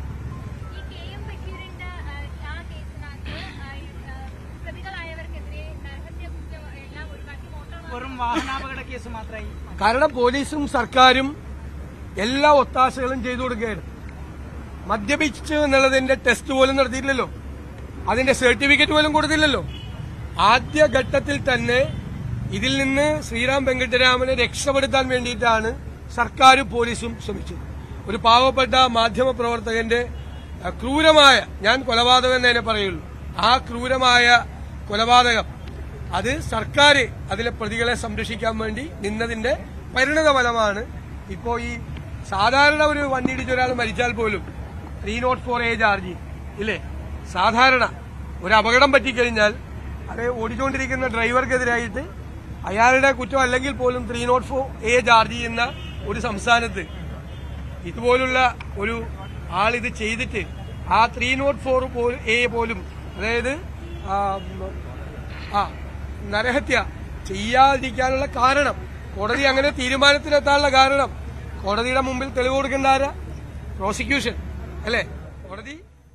K: ഈ കെ എം ബഷീറിന്റെ ആ, ആ കേസിനകത്ത് ആ, ഈ, ആ, പ്രതികളായവർക്കെതിരെ നരഹത്യ കുറ്റം എല്ലാം ഒഴിവാക്കി വോട്ടർ
L: വെറും വാഹനാപകട കേസ് മാത്രമായി
F: കാരണം പോലീസും സർക്കാരും എല്ലാ ഒത്താശകളും ചെയ്തു കൊടുക്കുകയാണ് മദ്യപിച്ചു എന്നുള്ളതിന്റെ ടെസ്റ്റ് പോലും നടത്തിയിട്ടില്ലല്ലോ അതിന്റെ സർട്ടിഫിക്കറ്റ് പോലും കൊടുത്തില്ലല്ലോ ആദ്യ ഘട്ടത്തിൽ തന്നെ ഇതിൽ നിന്ന് ശ്രീറാം വെങ്കട്ടരാമനെ രക്ഷപ്പെടുത്താൻ വേണ്ടിയിട്ടാണ് സർക്കാരും പോലീസും ശ്രമിച്ചത് ഒരു പാവപ്പെട്ട മാധ്യമ പ്രവർത്തകന്റെ അഹ്, ക്രൂരമായ ഞാൻ കൊലപാതകം എന്നതിനെ പറയുള്ളൂ ആ ക്രൂരമായ കൊലപാതകം അത് സർക്കാർ അതിലെ പ്രതികളെ സംരക്ഷിക്കാൻ വേണ്ടി നിന്നതിന്റെ പരിണത ഫലമാണ് ഇപ്പോ ഈ സാധാരണ ഒരു വണ്ടി ഇടിച്ച ഒരാൾ മരിച്ചാൽ പോലും three nought four A charge ഇല്ലേ സാധാരണ ഒരു അപകടം പറ്റിക്കഴിഞ്ഞാൽ അത് ഓടിച്ചുകൊണ്ടിരിക്കുന്ന ഡ്രൈവർക്കെതിരായിട്ട് അയാളുടെ കുറ്റം അല്ലെങ്കിൽ പോലും three nought four A charge ചെയ്യുന്ന ഒരു സംസ്ഥാനത്ത് ഇതുപോലുള്ള ഒരു ആൾ ഇത് ചെയ്തിട്ട് ആ ത്രീ നോട്ട് ഫോർ എ പോലും അതായത് ആ, ഉം, ആ നരഹത്യ ചെയ്യാതിരിക്കാനുള്ള കാരണം കോടതി അങ്ങനെ തീരുമാനത്തിലെത്താനുള്ള കാരണം കോടതിയുടെ മുമ്പിൽ തെളിവ് കൊടുക്കേണ്ട ആരാ പ്രോസിക്യൂഷൻ അല്ലേ കോടതി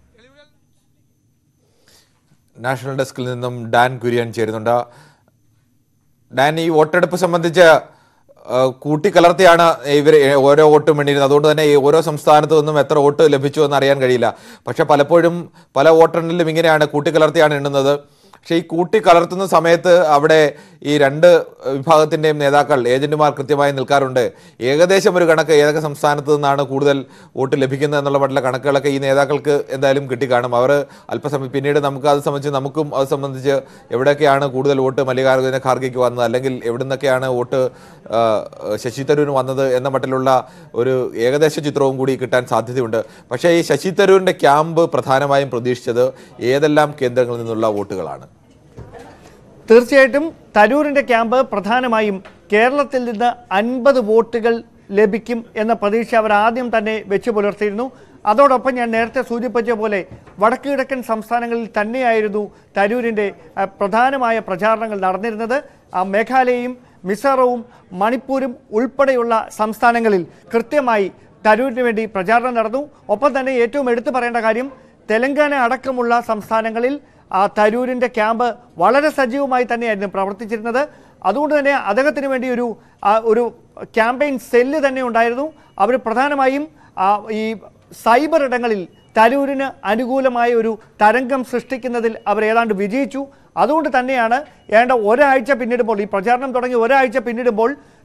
J: നാഷണൽ ഡെസ്കിൽ നിന്നും ഡാൻ കുര്യൻ ചേരുന്നുണ്ട് ഡാൻ ഈ വോട്ടെടുപ്പ് സംബന്ധിച്ച് ആ, കൂട്ടിക്കലർത്തിയാണ് ഇവർ ഓരോ വോട്ടും എണ്ണിയിരുന്നത് അതുകൊണ്ട് തന്നെ ഈ ഓരോ സംസ്ഥാനത്തു നിന്നും എത്ര വോട്ട് ലഭിച്ചു എന്ന് അറിയാൻ കഴിയില്ല പക്ഷെ പലപ്പോഴും പല വോട്ടെണ്ണലിലും ഇങ്ങനെയാണ് കൂട്ടിക്കലർത്തിയാണ് എണ്ണുന്നത് പക്ഷേ ഈ കൂട്ടിക്കലർത്തുന്ന സമയത്ത് അവിടെ ഈ രണ്ട് വിഭാഗത്തിൻ്റെയും നേതാക്കൾ ഏജന്റുമാർ കൃത്യമായി നിൽക്കാറുണ്ട് ഏകദേശം ഒരു കണക്ക് ഏതൊക്കെ സംസ്ഥാനത്ത് നിന്നാണ് കൂടുതൽ വോട്ട് ലഭിക്കുന്നത് എന്നുള്ള മറ്റുള്ള കണക്കുകളൊക്കെ ഈ നേതാക്കൾക്ക് എന്തായാലും കിട്ടിക്കാണും അവർ അല്പസമയം പിന്നീട് നമുക്ക് അത് സംബന്ധിച്ച് നമുക്കും അത് സംബന്ധിച്ച് എവിടെയൊക്കെയാണ് കൂടുതൽ വോട്ട് മല്ലികാർജ്ജുന ഖാർഗെക്ക് വന്നത് അല്ലെങ്കിൽ എവിടെ നിന്നൊക്കെയാണ് വോട്ട് ആ, ശശി തരൂരിന് വന്നത് എന്ന മട്ടിലുള്ള ഒരു ഏകദേശ ചിത്രവും കൂടി കിട്ടാൻ സാധ്യതയുണ്ട് പക്ഷേ ഈ ശശി തരൂരിന്റെ ക്യാമ്പ് പ്രധാനമായും പ്രതീക്ഷിച്ചത് ഏതെല്ലാം കേന്ദ്രങ്ങളിൽ നിന്നുള്ള വോട്ടുകളാണ്
B: തീർച്ചയായിട്ടും തരൂരിന്റെ ക്യാമ്പ് പ്രധാനമായും കേരളത്തിൽ നിന്ന് അൻപത് വോട്ടുകൾ ലഭിക്കും എന്ന പ്രതീക്ഷ അവർ ആദ്യം തന്നെ വെച്ചു പുലർത്തിയിരുന്നു അതോടൊപ്പം ഞാൻ നേരത്തെ സൂചിപ്പിച്ച പോലെ വടക്ക് കിഴക്കൻ സംസ്ഥാനങ്ങളിൽ തന്നെയായിരുന്നു തരൂരിൻ്റെ അഹ്, പ്രധാനമായ പ്രചാരണങ്ങൾ നടന്നിരുന്നത് ആ മേഘാലയയും മിസോറവും മണിപ്പൂരും ഉൾപ്പെടെയുള്ള സംസ്ഥാനങ്ങളിൽ കൃത്യമായി തരൂരിന് വേണ്ടി പ്രചാരണം നടന്നു ഒപ്പം തന്നെ ഏറ്റവും എടുത്തു പറയേണ്ട കാര്യം തെലങ്കാന അടക്കമുള്ള സംസ്ഥാനങ്ങളിൽ ആ തരൂരിൻ്റെ ക്യാമ്പ് വളരെ സജീവമായി തന്നെയായിരുന്നു പ്രവർത്തിച്ചിരുന്നത് അതുകൊണ്ട് തന്നെ അദ്ദേഹത്തിന് വേണ്ടി ഒരു ആ, ഒരു ക്യാമ്പയിൻ സെല്ല് തന്നെ ഉണ്ടായിരുന്നു അവർ പ്രധാനമായും ആ, ഈ സൈബർ ഇടങ്ങളിൽ തരൂരിന് അനുകൂലമായ ഒരു തരംഗം സൃഷ്ടിക്കുന്നതിൽ അവർ ഏതാണ്ട് വിജയിച്ചു അതുകൊണ്ട് തന്നെയാണ് ഏതാണ്ട് ഒരാഴ്ച പിന്നിടുമ്പോൾ ഈ പ്രചാരണം തുടങ്ങി ഒരാഴ്ച പിന്നിടുമ്പോൾ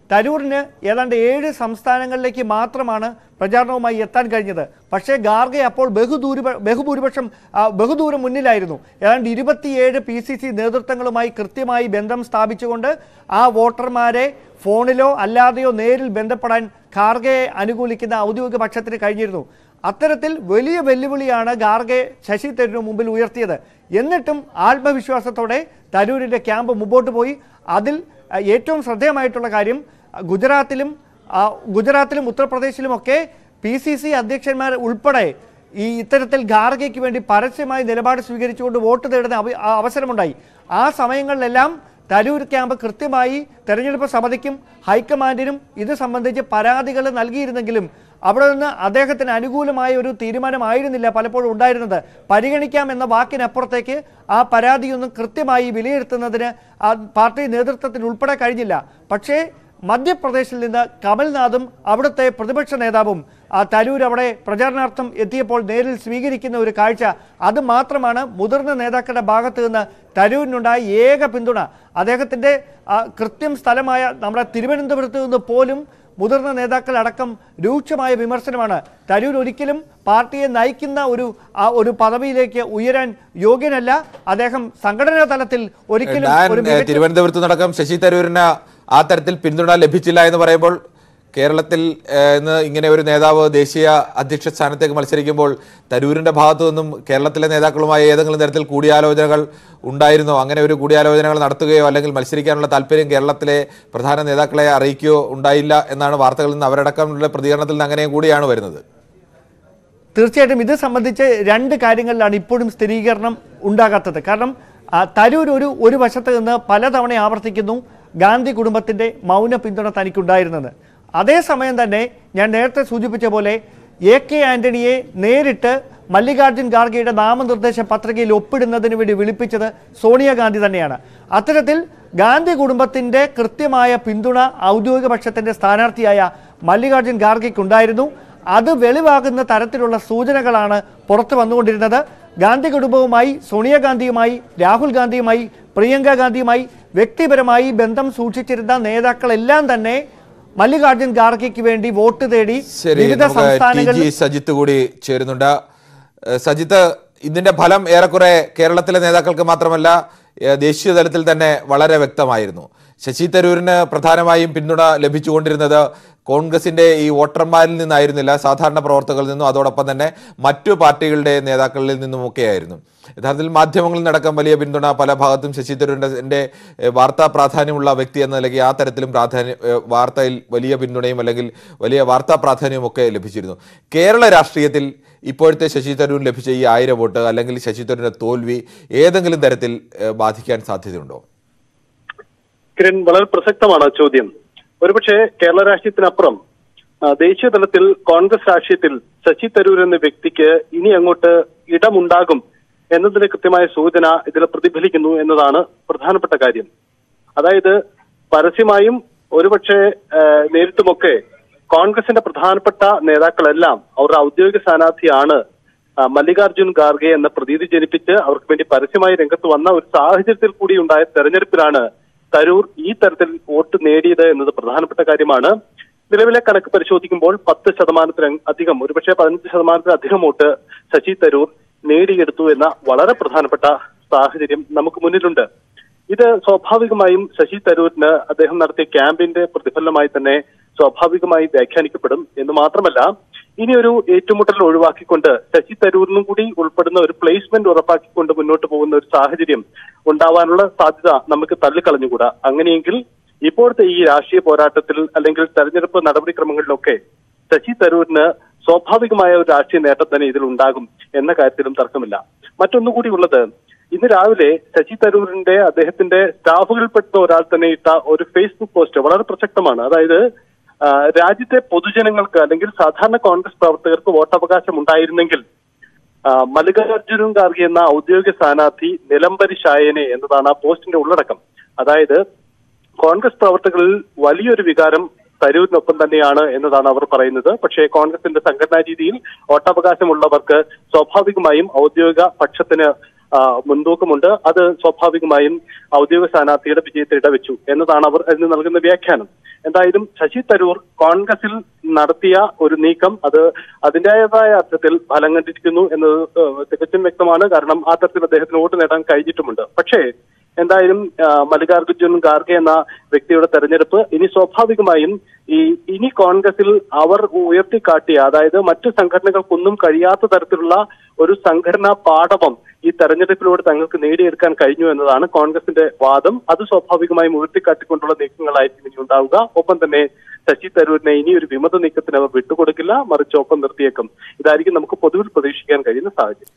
B: തരൂരിന് ഏതാണ്ട് ഏഴ് സംസ്ഥാനങ്ങളിലേക്ക് മാത്രമാണ് പ്രചാരണവുമായി എത്താൻ കഴിഞ്ഞത് പക്ഷേ ഗാർഗെ അപ്പോൾ ബഹുദൂര ബഹുഭൂരിപക്ഷം ആ, ബഹുദൂരം മുന്നിലായിരുന്നു ഏതാണ്ട് ഇരുപത്തിയേഴ് പി സി സി നേതൃത്വങ്ങളുമായി കൃത്യമായി ബന്ധം സ്ഥാപിച്ചുകൊണ്ട് ആ വോട്ടർമാരെ ഫോണിലോ അല്ലാതെയോ നേരിൽ ബന്ധപ്പെടാൻ ഖാർഗെയെ അനുകൂലിക്കുന്ന ഔദ്യോഗിക പക്ഷത്തിന് കഴിഞ്ഞിരുന്നു അത്തരത്തിൽ വലിയ വെല്ലുവിളിയാണ് ഗാർഗെ ശശി തരൂരിന് മുമ്പിൽ ഉയർത്തിയത് എന്നിട്ടും ആത്മവിശ്വാസത്തോടെ തരൂരിന്റെ ക്യാമ്പ് മുമ്പോട്ട് പോയി അതിൽ അഹ്, ഏറ്റവും ശ്രദ്ധേയമായിട്ടുള്ള കാര്യം അഹ്, ഗുജറാത്തിലും ആ, ഗുജറാത്തിലും ഉത്തർപ്രദേശിലുമൊക്കെ പി സി സി അധ്യക്ഷന്മാർ ഉൾപ്പെടെ ഈ ഇത്തരത്തിൽ ഖാർഗയ്ക്ക് വേണ്ടി പരസ്യമായി നിലപാട് സ്വീകരിച്ചുകൊണ്ട് വോട്ട് തേടുന്ന അവ- ആ അവസരമുണ്ടായി ആ സമയങ്ങളിലെല്ലാം തരൂർ ക്യാമ്പ് കൃത്യമായി തെരഞ്ഞെടുപ്പ് സമിതിക്കും ഹൈക്കമാൻഡിനും ഇത് സംബന്ധിച്ച് പരാതികൾ നൽകിയിരുന്നെങ്കിലും അവിടെ നിന്ന് അദ്ദേഹത്തിന് അനുകൂലമായ ഒരു തീരുമാനമായിരുന്നില്ല പലപ്പോഴും ഉണ്ടായിരുന്നത് പരിഗണിക്കാം എന്ന വാക്കിനപ്പുറത്തേക്ക് ആ പരാതിയൊന്നും കൃത്യമായി വിലയിരുത്തുന്നതിന് ആ പാർട്ടി നേതൃത്വത്തിന് ഉൾപ്പെടെ കഴിഞ്ഞില്ല പക്ഷേ മധ്യപ്രദേശിൽ നിന്ന് കമൽനാഥും അവിടുത്തെ പ്രതിപക്ഷ നേതാവും ആ തരൂർ അവിടെ പ്രചാരണാർത്ഥം എത്തിയപ്പോൾ നേരിൽ സ്വീകരിക്കുന്ന ഒരു കാഴ്ച അത് മാത്രമാണ് മുതിർന്ന നേതാക്കളുടെ ഭാഗത്ത് നിന്ന് തരൂരിനുണ്ടായ ഏക പിന്തുണ അദ്ദേഹത്തിൻ്റെ ആ, കൃത്യം സ്ഥലമായ നമ്മുടെ തിരുവനന്തപുരത്ത് നിന്ന് പോലും മുതിർന്ന നേതാക്കൾ അടക്കം രൂക്ഷമായ വിമർശനമാണ് തരൂർ ഒരിക്കലും പാർട്ടിയെ നയിക്കുന്ന ഒരു ആ ഒരു പദവിയിലേക്ക് ഉയരാൻ യോഗ്യനല്ല അദ്ദേഹം സംഘടനാ തലത്തിൽ ഒരിക്കലും
J: ഞാൻ
B: ഒരു
J: ഏഹ്,
B: മികച്ച
J: തിരുവനന്തപുരത്ത് നടക്കം ശശി തരൂരിന് ആ തരത്തിൽ പിന്തുണ ലഭിച്ചില്ല എന്ന് പറയുമ്പോൾ കേരളത്തിൽ ഏഹ്, ഇന്ന് ഇങ്ങനെ ഒരു നേതാവ് ദേശീയ അധ്യക്ഷ സ്ഥാനത്തേക്ക് മത്സരിക്കുമ്പോൾ തരൂരിന്റെ ഭാഗത്തു നിന്നും കേരളത്തിലെ നേതാക്കളുമായി ഏതെങ്കിലും തരത്തിൽ കൂടിയാലോചനകൾ ഉണ്ടായിരുന്നോ അങ്ങനെ ഒരു കൂടിയാലോചനകൾ നടത്തുകയോ അല്ലെങ്കിൽ മത്സരിക്കാനുള്ള താല്പര്യം കേരളത്തിലെ പ്രധാന നേതാക്കളെ അറിയിക്കുകയോ ഉണ്ടായില്ല എന്നാണ് വാർത്തകളിൽ നിന്ന് അവരടക്കമുള്ള പ്രതികരണത്തിൽ നിന്ന് അങ്ങനെയും കൂടിയാണ് വരുന്നത്
B: തീർച്ചയായിട്ടും ഇത് സംബന്ധിച്ച് രണ്ട് കാര്യങ്ങളിലാണ് ഇപ്പോഴും സ്ഥിരീകരണം ഉണ്ടാകാത്തത് കാരണം ആ, തരൂർ ഒരു ഒരു വശത്ത് നിന്ന് പലതവണ ആവർത്തിക്കുന്നു ഗാന്ധി കുടുംബത്തിന്റെ മൗന പിന്തുണ തനിക്കുണ്ടായിരുന്നത് അതേസമയം തന്നെ ഞാൻ നേരത്തെ സൂചിപ്പിച്ച പോലെ എ കെ ആന്റണിയെ നേരിട്ട് മല്ലികാർജ്ജുൻ ഖാർഗെയുടെ നാമനിർദ്ദേശ പത്രികയിൽ ഒപ്പിടുന്നതിന് വേണ്ടി വിളിപ്പിച്ചത് സോണിയാഗാന്ധി തന്നെയാണ് അത്തരത്തിൽ ഗാന്ധി കുടുംബത്തിന്റെ കൃത്യമായ പിന്തുണ ഔദ്യോഗിക പക്ഷത്തിന്റെ സ്ഥാനാർത്ഥിയായ മല്ലികാർജ്ജുൻ ഖാർഗെക്കുണ്ടായിരുന്നു അത് വെളിവാകുന്ന തരത്തിലുള്ള സൂചനകളാണ് പുറത്തു വന്നുകൊണ്ടിരുന്നത് ഗാന്ധി കുടുംബവുമായി സോണിയാഗാന്ധിയുമായി രാഹുൽ ഗാന്ധിയുമായി പ്രിയങ്ക ഗാന്ധിയുമായി വ്യക്തിപരമായി ബന്ധം സൂക്ഷിച്ചിരുന്ന നേതാക്കളെല്ലാം തന്നെ മല്ലികാർജ്ജുൻ ഖാർഗെക്ക് വേണ്ടി വോട്ട് തേടി
J: ശരി
B: വിവിധ
J: നമുക്ക് ടി
B: സംസ്ഥാനങ്ങളിൽ
J: ജി സജിത്ത് കൂടി ചേരുന്നുണ്ട് ഏഹ് സജിത്ത് ഇതിന്റെ ഫലം ഏറെക്കുറെ കേരളത്തിലെ നേതാക്കൾക്ക് മാത്രമല്ല ഏഹ് ദേശീയ തലത്തിൽ തന്നെ വളരെ വ്യക്തമായിരുന്നു ശശി തരൂരിന് പ്രധാനമായും പിന്തുണ ലഭിച്ചുകൊണ്ടിരുന്നത് കോൺഗ്രസിന്റെ ഈ വോട്ടർമാരിൽ നിന്നായിരുന്നില്ല സാധാരണ പ്രവർത്തകരിൽ നിന്നും അതോടൊപ്പം തന്നെ മറ്റു പാർട്ടികളുടെ നേതാക്കളിൽ നിന്നുമൊക്കെയായിരുന്നു യഥാർത്ഥത്തിൽ മാധ്യമങ്ങളിൽ നടക്കം വലിയ പിന്തുണ പല ഭാഗത്തും ശശി തരൂരിന്റെ എൻ്റെ ഏഹ്, വാർത്താ പ്രാധാന്യമുള്ള വ്യക്തി എന്ന നിലയ്ക്ക് ആ തരത്തിലും പ്രാധാന്യം ഏഹ്, വാർത്തയിൽ വലിയ പിന്തുണയും അല്ലെങ്കിൽ വലിയ വാർത്താ പ്രാധാന്യവും ഒക്കെ ലഭിച്ചിരുന്നു കേരള രാഷ്ട്രീയത്തിൽ ഇപ്പോഴത്തെ ശശി തരൂരിന് ലഭിച്ച ഈ ആയിരം വോട്ട് അല്ലെങ്കിൽ ശശി തരൂരിന്റെ തോൽവി ഏതെങ്കിലും തരത്തിൽ ഏഹ്, ബാധിക്കാൻ സാധ്യതയുണ്ടോ
C: കിരൺ വളരെ പ്രസക്തമാണ് ആ ചോദ്യം ഒരുപക്ഷെ കേരള രാഷ്ട്രീയത്തിനപ്പുറം ആ, ദേശീയ തലത്തിൽ കോൺഗ്രസ് രാഷ്ട്രീയത്തിൽ ശശി തരൂർ എന്ന വ്യക്തിക്ക് ഇനി അങ്ങോട്ട് ഇടമുണ്ടാകും എന്നതിന് കൃത്യമായ സൂചന ഇതിൽ പ്രതിഫലിക്കുന്നു എന്നതാണ് പ്രധാനപ്പെട്ട കാര്യം അതായത് പരസ്യമായും ഒരുപക്ഷെ ആ, നേരിട്ടുമൊക്കെ കോൺഗ്രസിന്റെ പ്രധാനപ്പെട്ട നേതാക്കളെല്ലാം അവരുടെ ഔദ്യോഗിക സ്ഥാനാർത്ഥിയാണ് ആ, മല്ലികാർജുൻ ഖാർഗെ എന്ന പ്രതീതി ജനിപ്പിച്ച് അവർക്ക് വേണ്ടി പരസ്യമായി രംഗത്ത് വന്ന ഒരു സാഹചര്യത്തിൽ കൂടി ഉണ്ടായ തെരഞ്ഞെടുപ്പിലാണ് തരൂർ ഈ തരത്തിൽ വോട്ട് നേടിയത് എന്നത് പ്രധാനപ്പെട്ട കാര്യമാണ് നിലവിലെ കണക്ക് പരിശോധിക്കുമ്പോൾ പത്ത് ശതമാനത്തിന് അധികം ഒരുപക്ഷെ പതിനഞ്ച് ശതമാനത്തിലധികം വോട്ട് ശശി തരൂർ നേടിയെടുത്തു എന്ന വളരെ പ്രധാനപ്പെട്ട സാഹചര്യം നമുക്ക് മുന്നിലുണ്ട് ഇത് സ്വാഭാവികമായും ശശി തരൂരിന് അദ്ദേഹം നടത്തിയ ക്യാമ്പിന്റെ പ്രതിഫലനമായി തന്നെ സ്വാഭാവികമായി വ്യാഖ്യാനിക്കപ്പെടും എന്ന് മാത്രമല്ല ഇനി ഒരു ഏറ്റുമുട്ടൽ ഒഴിവാക്കിക്കൊണ്ട് ശശി തരൂരിനും കൂടി ഉൾപ്പെടുന്ന ഒരു പ്ലേസ്മെന്റ് ഉറപ്പാക്കിക്കൊണ്ട് മുന്നോട്ട് പോകുന്ന ഒരു സാഹചര്യം ഉണ്ടാവാനുള്ള സാധ്യത നമുക്ക് തള്ളിക്കളഞ്ഞുകൂടാ അങ്ങനെയെങ്കിൽ ഇപ്പോഴത്തെ ഈ രാഷ്ട്രീയ പോരാട്ടത്തിൽ അല്ലെങ്കിൽ തെരഞ്ഞെടുപ്പ് നടപടിക്രമങ്ങളിലൊക്കെ ശശി തരൂരിന് സ്വാഭാവികമായ ഒരു രാഷ്ട്രീയ നേട്ടം തന്നെ ഇതിൽ ഉണ്ടാകും എന്ന കാര്യത്തിലും തർക്കമില്ല മറ്റൊന്നുകൂടി ഉള്ളത് ഇന്ന് രാവിലെ ശശി തരൂരിന്റെ അദ്ദേഹത്തിന്റെ സ്റ്റാഫുകളിൽപ്പെട്ട ഒരാൾ തന്നെ ഇട്ട ഒരു ഫേസ്ബുക്ക് പോസ്റ്റ് വളരെ പ്രസക്തമാണ് അതായത് ആ, രാജ്യത്തെ പൊതുജനങ്ങൾക്ക് അല്ലെങ്കിൽ സാധാരണ കോൺഗ്രസ് പ്രവർത്തകർക്ക് വോട്ടവകാശം ഉണ്ടായിരുന്നെങ്കിൽ ആ, മല്ലികാർജുനൻ ഖാർഗെ എന്ന ഔദ്യോഗിക സ്ഥാനാർത്ഥി നിലംബരി ഷായനെ എന്നതാണ് ആ പോസ്റ്റിന്റെ ഉള്ളടക്കം അതായത് കോൺഗ്രസ് പ്രവർത്തകരിൽ വലിയൊരു വികാരം തരൂരിനൊപ്പം തന്നെയാണ് എന്നതാണ് അവർ പറയുന്നത് പക്ഷേ കോൺഗ്രസിന്റെ സംഘടനാ രീതിയിൽ വോട്ടവകാശമുള്ളവർക്ക് സ്വാഭാവികമായും ഔദ്യോഗിക പക്ഷത്തിന് ആ, മുൻതൂക്കമുണ്ട് അത് സ്വാഭാവികമായും ഔദ്യോഗിക സ്ഥാനാർത്ഥിയുടെ വിജയത്തെ ഇടവെച്ചു എന്നതാണ് അവർ അതിന് നൽകുന്ന വ്യാഖ്യാനം എന്തായാലും ശശി തരൂർ കോൺഗ്രസിൽ നടത്തിയ ഒരു നീക്കം അത് അതിന്റേതായ അർത്ഥത്തിൽ ഫലം കണ്ടിരിക്കുന്നു എന്നത് ഏഹ്, തികച്ചും വ്യക്തമാണ് കാരണം ആ തരത്തിൽ അദ്ദേഹത്തിന് വോട്ട് നേടാൻ കഴിഞ്ഞിട്ടുമുണ്ട് പക്ഷേ എന്തായാലും ആ, മല്ലികാർജുൻ ഖാർഗെ എന്ന വ്യക്തിയുടെ തെരഞ്ഞെടുപ്പ് ഇനി സ്വാഭാവികമായും ഈ ഇനി കോൺഗ്രസിൽ അവർ ഉയർത്തിക്കാട്ടിയ അതായത് മറ്റു സംഘടനകൾക്കൊന്നും കഴിയാത്ത തരത്തിലുള്ള ഒരു സംഘടനാ പാഠവം ഈ തെരഞ്ഞെടുപ്പിലൂടെ തങ്ങൾക്ക് നേടിയെടുക്കാൻ കഴിഞ്ഞു എന്നതാണ് കോൺഗ്രസിന്റെ വാദം അത് സ്വാഭാവികമായും ഉയർത്തിക്കാട്ടിക്കൊണ്ടുള്ള നീക്കങ്ങളായിരിക്കും ഇനി ഉണ്ടാവുക ഒപ്പം തന്നെ ശശി തരൂരിനെ ഇനി ഒരു വിമത നീക്കത്തിന് അവർ വിട്ടുകൊടുക്കില്ല മറിച്ച് ഒപ്പം നിർത്തിയേക്കും ഇതായിരിക്കും നമുക്ക് പൊതുവിൽ പ്രതീക്ഷിക്കാൻ കഴിയുന്ന സാഹചര്യം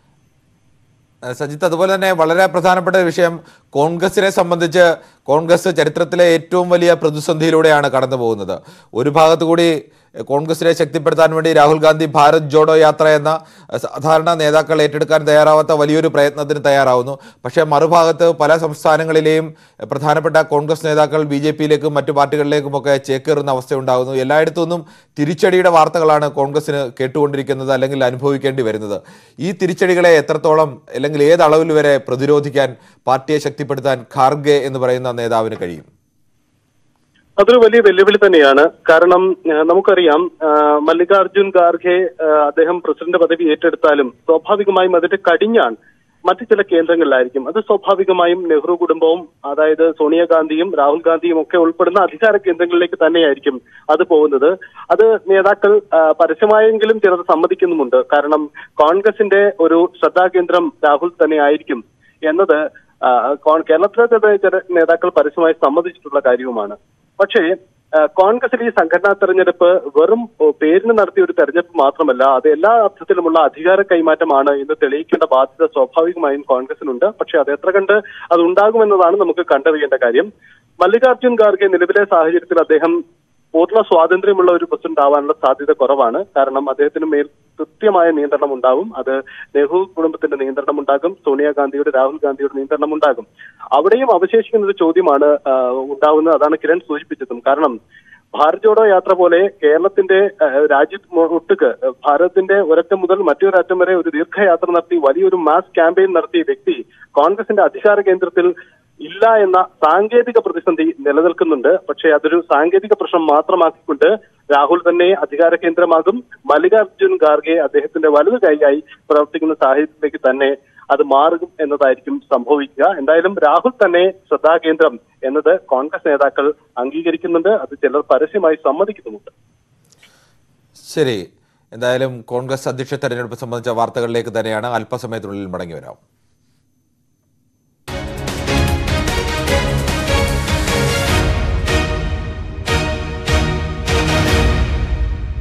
J: ഏഹ് സജിത്ത് അതുപോലെ തന്നെ വളരെ പ്രധാനപ്പെട്ട ഒരു വിഷയം കോൺഗ്രസിനെ സംബന്ധിച്ച് കോൺഗ്രസ് ചരിത്രത്തിലെ ഏറ്റവും വലിയ പ്രതിസന്ധിയിലൂടെയാണ് കടന്നു പോകുന്നത് ഒരു ഭാഗത്തു കൂടി ഏഹ് കോൺഗ്രസിനെ ശക്തിപ്പെടുത്താൻ വേണ്ടി രാഹുൽ ഗാന്ധി ഭാരത് ജോഡോ യാത്ര എന്ന ഏഹ് സാധാരണ നേതാക്കൾ ഏറ്റെടുക്കാൻ തയ്യാറാവാത്ത വലിയൊരു പ്രയത്നത്തിന് തയ്യാറാവുന്നു പക്ഷേ മറുഭാഗത്ത് പല സംസ്ഥാനങ്ങളിലെയും ഏഹ് പ്രധാനപ്പെട്ട കോൺഗ്രസ് നേതാക്കൾ ബി ജെ പിയിലേക്കും മറ്റു പാർട്ടികളിലേക്കുമൊക്കെ ചേക്കേറുന്ന അവസ്ഥയുണ്ടാകുന്നു എല്ലായിടത്തു നിന്നും തിരിച്ചടിയുടെ വാർത്തകളാണ് കോൺഗ്രസിന് കേട്ടുകൊണ്ടിരിക്കുന്നത് അല്ലെങ്കിൽ അനുഭവിക്കേണ്ടി വരുന്നത് ഈ തിരിച്ചടികളെ എത്രത്തോളം അല്ലെങ്കിൽ ഏത് അളവിൽ വരെ പ്രതിരോധിക്കാൻ പാർട്ടിയെ ശക്തിപ്പെടുത്താൻ ഖാർഗെ എന്ന് പറയുന്ന നേതാവിന് കഴിയും
C: അതൊരു വലിയ വെല്ലുവിളി തന്നെയാണ് കാരണം ഏഹ്, നമുക്കറിയാം ഏഹ്, മല്ലികാർജുൻ ഖാർഗെ ഏഹ്, അദ്ദേഹം പ്രസിഡന്റ് പദവി ഏറ്റെടുത്താലും സ്വാഭാവികമായും അതിന്റെ കടിഞ്ഞാൺ മറ്റു ചില കേന്ദ്രങ്ങളിലായിരിക്കും അത് സ്വാഭാവികമായും നെഹ്റു കുടുംബവും അതായത് സോണിയാഗാന്ധിയും രാഹുൽ ഗാന്ധിയും ഒക്കെ ഉൾപ്പെടുന്ന അധികാര കേന്ദ്രങ്ങളിലേക്ക് തന്നെയായിരിക്കും അത് പോകുന്നത് അത് നേതാക്കൾ ആ, പരസ്യമായെങ്കിലും ചിലർ സമ്മതിക്കുന്നുമുണ്ട് കാരണം കോൺഗ്രസിന്റെ ഒരു ശ്രദ്ധാകേന്ദ്രം രാഹുൽ തന്നെ ആയിരിക്കും എന്നത് ആ, കോൺ- കേരളത്തിലെ തന്നെ ചില നേതാക്കൾ പരസ്യമായി സമ്മതിച്ചിട്ടുള്ള കാര്യവുമാണ് പക്ഷേ ആ, കോൺഗ്രസിൽ ഈ സംഘടനാ തെരഞ്ഞെടുപ്പ് വെറും ഓ, പേരിന് നടത്തിയ ഒരു തെരഞ്ഞെടുപ്പ് മാത്രമല്ല അത് എല്ലാ അർത്ഥത്തിലുമുള്ള അധികാര കൈമാറ്റമാണ് എന്ന് തെളിയിക്കേണ്ട ബാധ്യത സ്വാഭാവികമായും കോൺഗ്രസിനുണ്ട് പക്ഷേ അത് എത്ര കണ്ട് അത് ഉണ്ടാകുമെന്നതാണ് നമുക്ക് കണ്ടറിയേണ്ട കാര്യം മല്ലികാർജുൻ ഖാർഗെ നിലവിലെ സാഹചര്യത്തിൽ അദ്ദേഹം പൂർണ്ണ സ്വാതന്ത്ര്യമുള്ള ഒരു പ്രസിഡന്റ് ആവാനുള്ള സാധ്യത കുറവാണ് കാരണം അദ്ദേഹത്തിന് മേൽ കൃത്യമായ നിയന്ത്രണം ഉണ്ടാവും അത് നെഹ്റു കുടുംബത്തിന്റെ നിയന്ത്രണം ഉണ്ടാകും സോണിയാഗാന്ധിയുടെ രാഹുൽ ഗാന്ധിയുടെ നിയന്ത്രണം ഉണ്ടാകും അവിടെയും അവശേഷിക്കുന്ന ഒരു ചോദ്യമാണ് ആ, ഉണ്ടാവുന്നത് അതാണ് കിരൺ സൂചിപ്പിച്ചതും കാരണം ഭാരത് ജോഡോ യാത്ര പോലെ കേരളത്തിന്റെ ഏഹ്, രാജ്യത്ത് മൊ- ഒട്ടുക്ക് ഏഹ്, ഭാരതത്തിന്റെ ഒരറ്റം മുതൽ മറ്റൊരറ്റം വരെ ഒരു ദീർഘയാത്ര നടത്തി വലിയൊരു മാസ് ക്യാമ്പയിൻ നടത്തിയ വ്യക്തി കോൺഗ്രസിന്റെ അധികാര കേന്ദ്രത്തിൽ ഇല്ല എന്ന സാങ്കേതിക പ്രതിസന്ധി നിലനിൽക്കുന്നുണ്ട് പക്ഷേ അതൊരു സാങ്കേതിക പ്രശ്നം മാത്രമാക്കിക്കൊണ്ട് രാഹുൽ തന്നെ അധികാര കേന്ദ്രമാകും മല്ലികാർജുൻ ഖാർഗെ അദ്ദേഹത്തിന്റെ വലതു കൈയായി പ്രവർത്തിക്കുന്ന സാഹചര്യത്തിലേക്ക് തന്നെ അത് മാറും എന്നതായിരിക്കും സംഭവിക്കുക എന്തായാലും രാഹുൽ തന്നെ ശ്രദ്ധാകേന്ദ്രം എന്നത് കോൺഗ്രസ് നേതാക്കൾ അംഗീകരിക്കുന്നുണ്ട് അത് ചിലർ പരസ്യമായി സമ്മതിക്കുന്നുമുണ്ട്
J: ശരി എന്തായാലും കോൺഗ്രസ് അധ്യക്ഷ തെരഞ്ഞെടുപ്പ് സംബന്ധിച്ച വാർത്തകളിലേക്ക് തന്നെയാണ് അല്പസമയത്തിനുള്ളിൽ മടങ്ങി വരാം